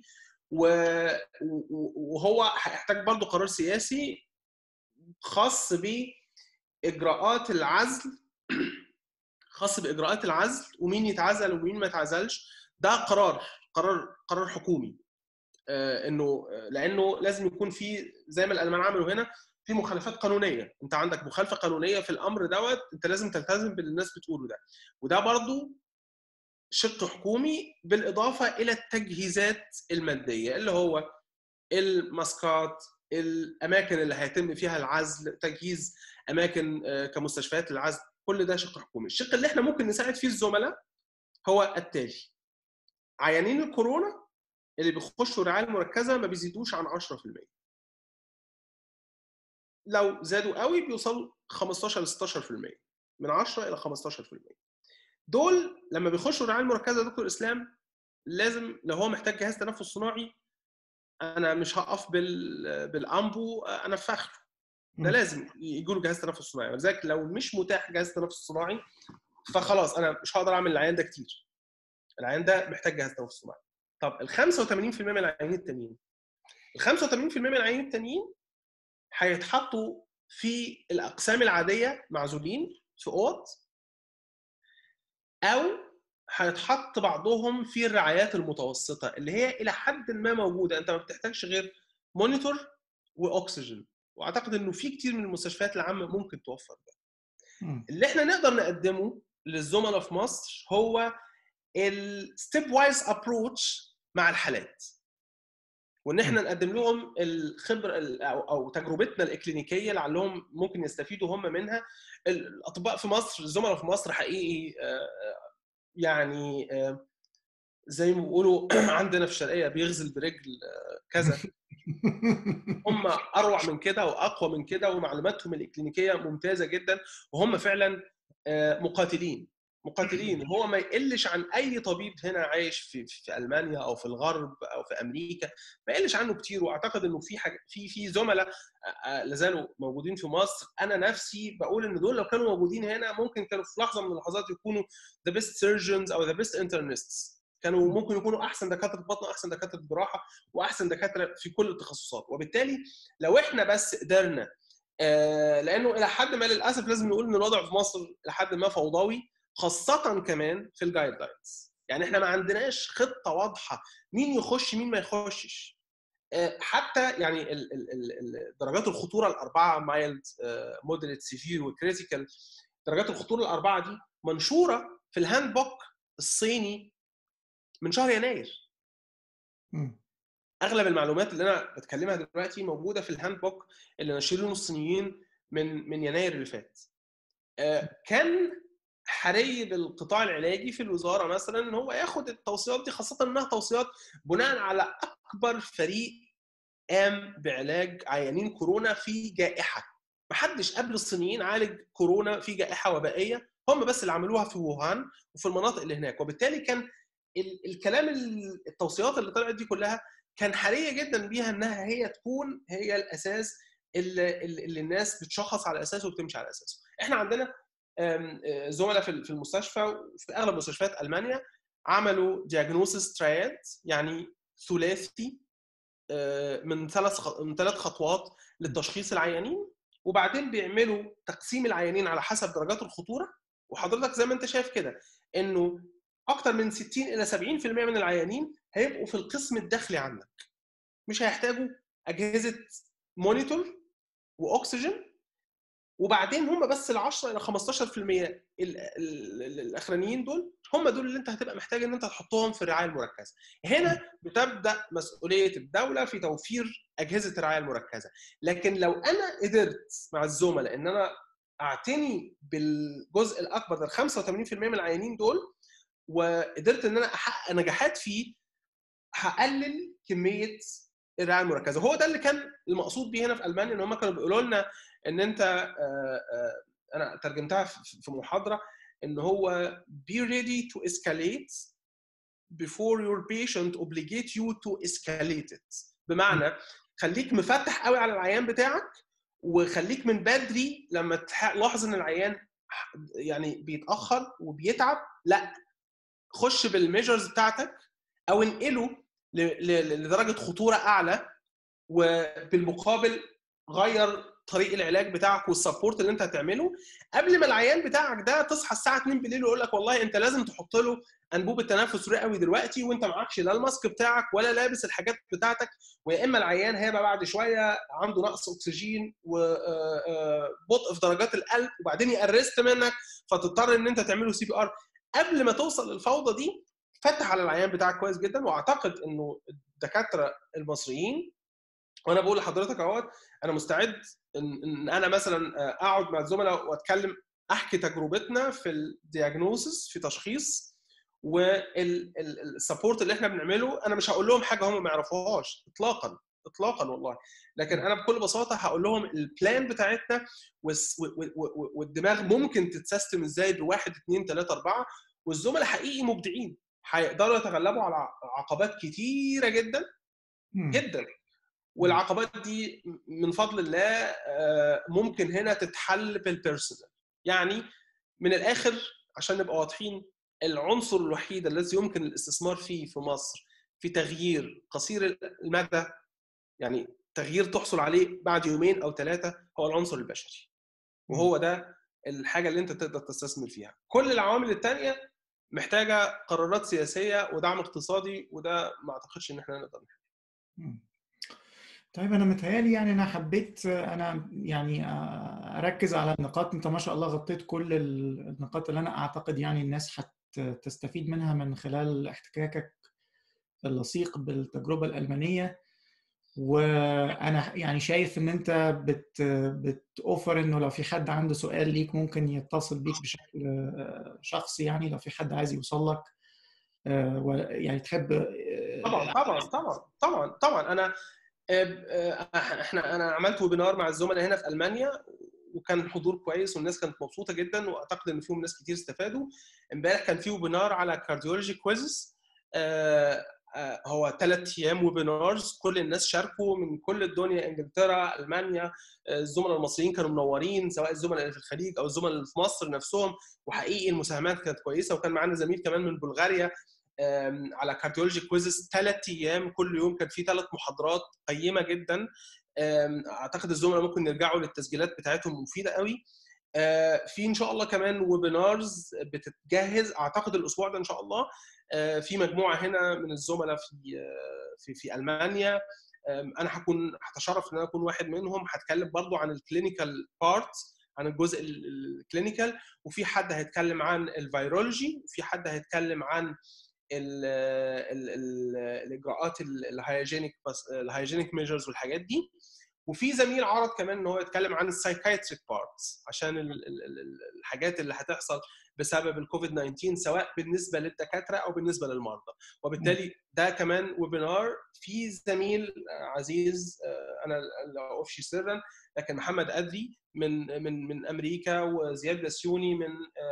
وهو هيحتاج برضه قرار سياسي خاص باجراءات العزل خاص باجراءات العزل ومين يتعزل ومين ما يتعزلش ده قرار قرار قرار حكومي آه انه لانه لازم يكون في زي ما الالمان عملوا هنا في مخالفات قانونيه انت عندك مخالفه قانونيه في الامر دوت انت لازم تلتزم باللي الناس بتقوله ده وده برضو شق حكومي بالاضافه الى التجهيزات الماديه اللي هو الماسكات الاماكن اللي هيتم فيها العزل تجهيز اماكن كمستشفيات للعزل كل ده شق حكومي الشق اللي احنا ممكن نساعد فيه الزملاء هو التالي عيانين الكورونا اللي بيخشوا الرعايه المركزه ما بيزيدوش عن 10% لو زادوا قوي بيوصلوا 15 ل 16% من 10 الى 15% دول لما بيخشوا الرعايه المركزه يا دكتور اسلام لازم لو هو محتاج جهاز تنفس صناعي انا مش هقف بال بالامبو انفخ له ده لازم يجي له جهاز تنفس صناعي ولذلك لو مش متاح جهاز تنفس صناعي فخلاص انا مش هقدر اعمل العيان ده كتير العيان ده محتاج جهاز تنفس صناعي طب ال 85% من العيانين التانيين ال 85% من العيانين التانيين هيتحطوا في الاقسام العاديه معزولين في اوض او هيتحط بعضهم في الرعايات المتوسطه اللي هي الى حد ما موجوده انت ما بتحتاجش غير مونيتور واكسجين واعتقد انه في كتير من المستشفيات العامه ممكن توفر ده مم. اللي احنا نقدر نقدمه للزملاء في مصر هو الستيب وايز ابروتش مع الحالات وان احنا نقدم لهم الخبره ال- او او تجربتنا الاكلينيكيه لعلهم ممكن يستفيدوا هم منها الاطباء في مصر الزملاء في مصر حقيقي آه، يعني آه، زي ما بيقولوا عندنا في الشرقيه بيغزل برجل آه، كذا هم اروع من كده واقوى من كده ومعلوماتهم الاكلينيكيه ممتازه جدا وهم فعلا آه، مقاتلين مقاتلين هو ما يقلش عن اي طبيب هنا عايش في في المانيا او في الغرب او في امريكا ما يقلش عنه كتير واعتقد انه في حاجه في في زملاء آه، آه، لازالوا موجودين في مصر انا نفسي بقول ان دول لو كانوا موجودين هنا ممكن كانوا في لحظه من اللحظات يكونوا ذا بيست سيرجنز او ذا بيست انترنستس كانوا ممكن يكونوا احسن دكاتره بطن واحسن دكاتره جراحه واحسن دكاتره في كل التخصصات وبالتالي لو احنا بس قدرنا آه، لانه الى حد ما للاسف لازم نقول ان الوضع في مصر الى حد ما فوضوي خاصه كمان في الجايد لاينز يعني احنا ما عندناش خطه واضحه مين يخش مين ما يخشش آه، حتى يعني ال- ال- ال- ال- درجات الخطوره الاربعه مايلد مودريت سيفير وكريتيكال درجات الخطوره الاربعه دي منشوره في الهاند بوك الصيني من شهر يناير مم. اغلب المعلومات اللي انا بتكلمها دلوقتي موجوده في الهاند بوك اللي ناشرينه الصينيين من من يناير اللي فات آه، كان حري بالقطاع العلاجي في الوزاره مثلا ان هو ياخد التوصيات دي خاصه انها توصيات بناء على اكبر فريق قام بعلاج عيانين كورونا في جائحه محدش قبل الصينيين عالج كورونا في جائحه وبائيه هم بس اللي عملوها في ووهان وفي المناطق اللي هناك وبالتالي كان ال- الكلام ال- التوصيات اللي طلعت دي كلها كان حريه جدا بيها انها هي تكون هي الاساس اللي, اللي الناس بتشخص على اساسه وبتمشي على اساسه. احنا عندنا آم، آه، زملاء في في المستشفى وفي اغلب مستشفيات المانيا عملوا دياجنوسيس ترايد يعني ثلاثي آه، من ثلاث خ- من ثلاث خطوات للتشخيص العيانين وبعدين بيعملوا تقسيم العيانين على حسب درجات الخطوره وحضرتك زي ما انت شايف كده انه اكتر من 60 الى 70% من العيانين هيبقوا في القسم الداخلي عندك مش هيحتاجوا اجهزه مونيتور واكسجين وبعدين هم بس ال 10 الى 15% ال- ال- ال- الاخرانيين دول هم دول اللي انت هتبقى محتاج ان انت تحطهم في الرعايه المركزه. هنا بتبدا مسؤوليه الدوله في توفير اجهزه الرعايه المركزه، لكن لو انا قدرت مع الزملاء ان انا اعتني بالجزء الاكبر ده 85% من العيانين دول وقدرت ان انا احقق نجاحات فيه هقلل كميه الرعايه المركزه هو ده اللي كان المقصود بيه هنا في المانيا ان هم كانوا بيقولوا لنا ان انت آه، آه، انا ترجمتها في في محاضره ان هو be ready to escalate before your patient obligate you to escalate it بمعنى خليك مفتح قوي على العيان بتاعك وخليك من بدري لما تلاحظ ان العيان يعني بيتاخر وبيتعب لا خش بالميجرز بتاعتك او انقله ل- ل- لدرجه خطوره اعلى وبالمقابل غير طريق العلاج بتاعك والسبورت اللي انت هتعمله قبل ما العيان بتاعك ده تصحى الساعه 2 بالليل ويقول لك والله انت لازم تحط له انبوبه تنفس رئوي دلوقتي وانت معكش لا الماسك بتاعك ولا لابس الحاجات بتاعتك ويا اما العيان هيبقى بعد شويه عنده نقص اكسجين وبطء في درجات القلب وبعدين يأرست منك فتضطر ان انت تعمله سي بي ار قبل ما توصل للفوضى دي فتح على العيان بتاعك كويس جدا واعتقد انه الدكاتره المصريين وانا بقول لحضرتك اهوت انا مستعد ان, إن انا مثلا اقعد مع الزملاء واتكلم احكي تجربتنا في الدياجنوسس في تشخيص والسبورت اللي احنا بنعمله انا مش هقول لهم حاجه هم ما يعرفوهاش اطلاقا اطلاقا والله لكن انا بكل بساطه هقول لهم البلان بتاعتنا والس- و- و- و- والدماغ ممكن تتسيستم ازاي بواحد اثنين ثلاثه اربعه والزملاء حقيقي مبدعين هيقدروا يتغلبوا على عقبات كتيره جدا مم. جدا والعقبات دي من فضل الله آه، ممكن هنا تتحل بالبيرسونال يعني من الاخر عشان نبقى واضحين العنصر الوحيد الذي يمكن الاستثمار فيه في مصر في تغيير قصير المدى يعني تغيير تحصل عليه بعد يومين او ثلاثه هو العنصر البشري وهو ده الحاجه اللي انت تقدر تستثمر فيها كل العوامل الثانيه محتاجه قرارات سياسيه ودعم اقتصادي وده ما اعتقدش ان احنا نقدر مم. طيب انا متهيألي يعني انا حبيت انا يعني اركز على النقاط انت ما شاء الله غطيت كل النقاط اللي انا اعتقد يعني الناس هتستفيد منها من خلال احتكاكك اللصيق بالتجربه الالمانيه وانا يعني شايف ان انت بت بتوفر انه لو في حد عنده سؤال ليك ممكن يتصل بيك بشكل شخصي يعني لو في حد عايز يوصل لك يعني تحب طبعا طبعا طبعا طبعا طبعا انا احنا انا عملت ويبينار مع الزملاء هنا في المانيا وكان الحضور كويس والناس كانت مبسوطه جدا واعتقد ان فيهم ناس كتير استفادوا امبارح كان في ويبينار على كارديولوجي كويزز هو ثلاث ايام ويبينارز كل الناس شاركوا من كل الدنيا انجلترا المانيا الزملاء المصريين كانوا منورين سواء الزملاء اللي في الخليج او الزملاء اللي في مصر نفسهم وحقيقي المساهمات كانت كويسه وكان معانا زميل كمان من بلغاريا على كارديولوجي كويزز ثلاث ايام كل يوم كان في ثلاث محاضرات قيمه جدا اعتقد الزملاء ممكن يرجعوا للتسجيلات بتاعتهم مفيده قوي في ان شاء الله كمان ويبينارز بتتجهز اعتقد الاسبوع ده ان شاء الله في مجموعه هنا من الزملاء في في في المانيا انا هكون هتشرف ان انا اكون واحد منهم هتكلم برضو عن الكلينيكال بارت عن الجزء الكلينيكال وفي حد هيتكلم عن الفيرولوجي وفي حد هيتكلم عن ال ال ال الاجراءات الهايجينيك الهايجينيك ميجرز والحاجات دي وفي زميل عرض كمان ان هو يتكلم عن السايكايتريك بارتس عشان الحاجات اللي هتحصل بسبب الكوفيد 19 سواء بالنسبه للدكاتره او بالنسبه للمرضى وبالتالي ده كمان ويبينار في زميل عزيز انا لا افشي سرا لكن محمد ادري من من من امريكا وزياد بسيوني من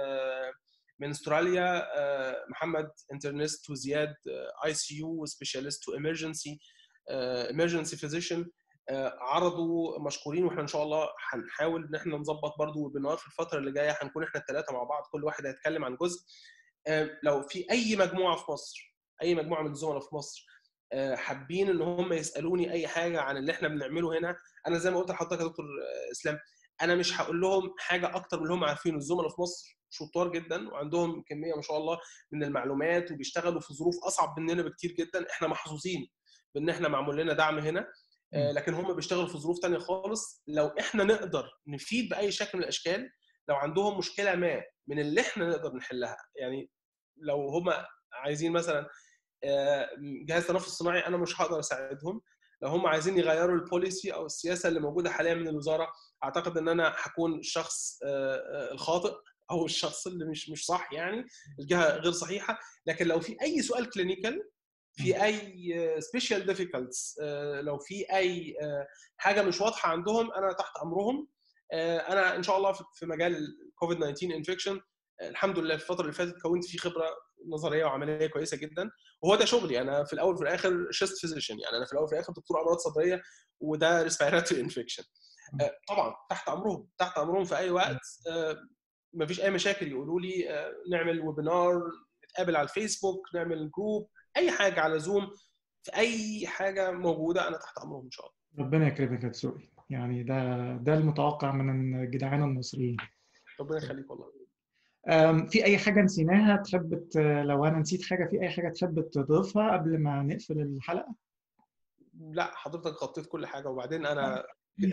من استراليا محمد انترنست وزياد اي سي يو وسبيشاليست وامرجنسي امرجنسي فيزيشن عرضوا مشكورين واحنا ان شاء الله هنحاول ان احنا نظبط برضو ويبينار في الفتره اللي جايه هنكون احنا الثلاثه مع بعض كل واحد هيتكلم عن جزء لو في اي مجموعه في مصر اي مجموعه من الزملاء في مصر حابين ان هم يسالوني اي حاجه عن اللي احنا بنعمله هنا انا زي ما قلت لحضرتك يا دكتور اسلام انا مش هقول لهم حاجه اكتر من اللي هم عارفينه الزملاء في مصر شطار جدا وعندهم كميه ما شاء الله من المعلومات وبيشتغلوا في ظروف اصعب مننا بكتير جدا احنا محظوظين بان احنا معمول لنا دعم هنا لكن هم بيشتغلوا في ظروف تانية خالص لو احنا نقدر نفيد باي شكل من الاشكال لو عندهم مشكله ما من اللي احنا نقدر نحلها يعني لو هم عايزين مثلا جهاز تنفس صناعي انا مش هقدر اساعدهم لو هم عايزين يغيروا البوليسي او السياسه اللي موجوده حاليا من الوزاره اعتقد ان انا هكون الشخص الخاطئ او الشخص اللي مش مش صح يعني الجهه غير صحيحه لكن لو في اي سؤال كلينيكال في اي سبيشال ديفيكولتس لو في اي حاجه مش واضحه عندهم انا تحت امرهم انا ان شاء الله في مجال الكوفيد 19 انفكشن الحمد لله الفتره اللي فاتت كونت فيه خبره نظريه وعمليه كويسه جدا وهو ده شغلي انا في الاول وفي الاخر شيست فيزيشن يعني انا في الاول وفي الاخر دكتور امراض صدريه وده ريسبيراتوري انفكشن طبعا تحت امرهم تحت امرهم في اي وقت ما فيش اي مشاكل يقولوا لي نعمل ويبينار نتقابل على الفيسبوك نعمل جروب اي حاجه على زوم في اي حاجه موجوده انا تحت امرهم ان شاء الله ربنا يكرمك يا تسوقي يعني ده ده المتوقع من الجدعان المصريين ربنا يخليك والله في اي حاجه نسيناها تحب لو انا نسيت حاجه في اي حاجه تحب تضيفها قبل ما نقفل الحلقه لا حضرتك غطيت كل حاجه وبعدين انا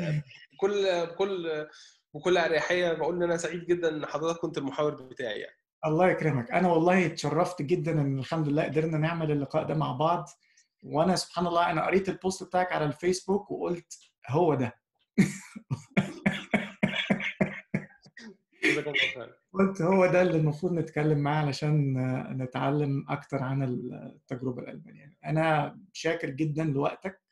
كل بكل بكل اريحيه بقول ان انا سعيد جدا ان حضرتك كنت المحاور بتاعي يعني الله يكرمك انا والله اتشرفت جدا ان الحمد لله قدرنا نعمل اللقاء ده مع بعض وانا سبحان الله انا قريت البوست بتاعك على الفيسبوك وقلت هو ده قلت هو ده اللي المفروض نتكلم معاه علشان نتعلم اكتر عن التجربه الالمانيه انا شاكر جدا لوقتك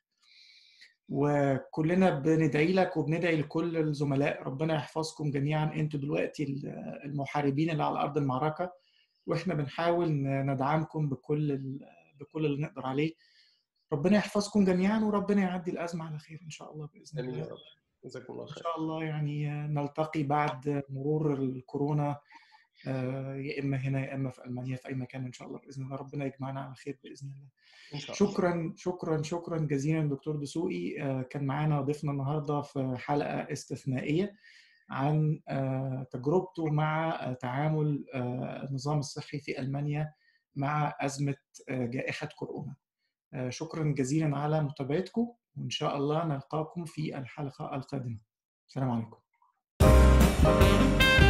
وكلنا بندعي لك وبندعي لكل الزملاء ربنا يحفظكم جميعا انتوا دلوقتي المحاربين اللي على ارض المعركه واحنا بنحاول ندعمكم بكل بكل اللي نقدر عليه ربنا يحفظكم جميعا وربنا يعدي الازمه على خير ان شاء الله باذن الله امين جزاكم الله خير ان شاء الله يعني نلتقي بعد مرور الكورونا يا اما هنا يا اما في المانيا في اي مكان ان شاء الله باذن الله ربنا يجمعنا على خير باذن الله إن شاء الله. شكرا شكرا شكرا جزيلا دكتور دسوقي كان معانا ضيفنا النهارده في حلقه استثنائيه عن تجربته مع تعامل النظام الصحي في المانيا مع ازمه جائحه كورونا. شكرا جزيلا على متابعتكم وان شاء الله نلقاكم في الحلقه القادمه. السلام عليكم.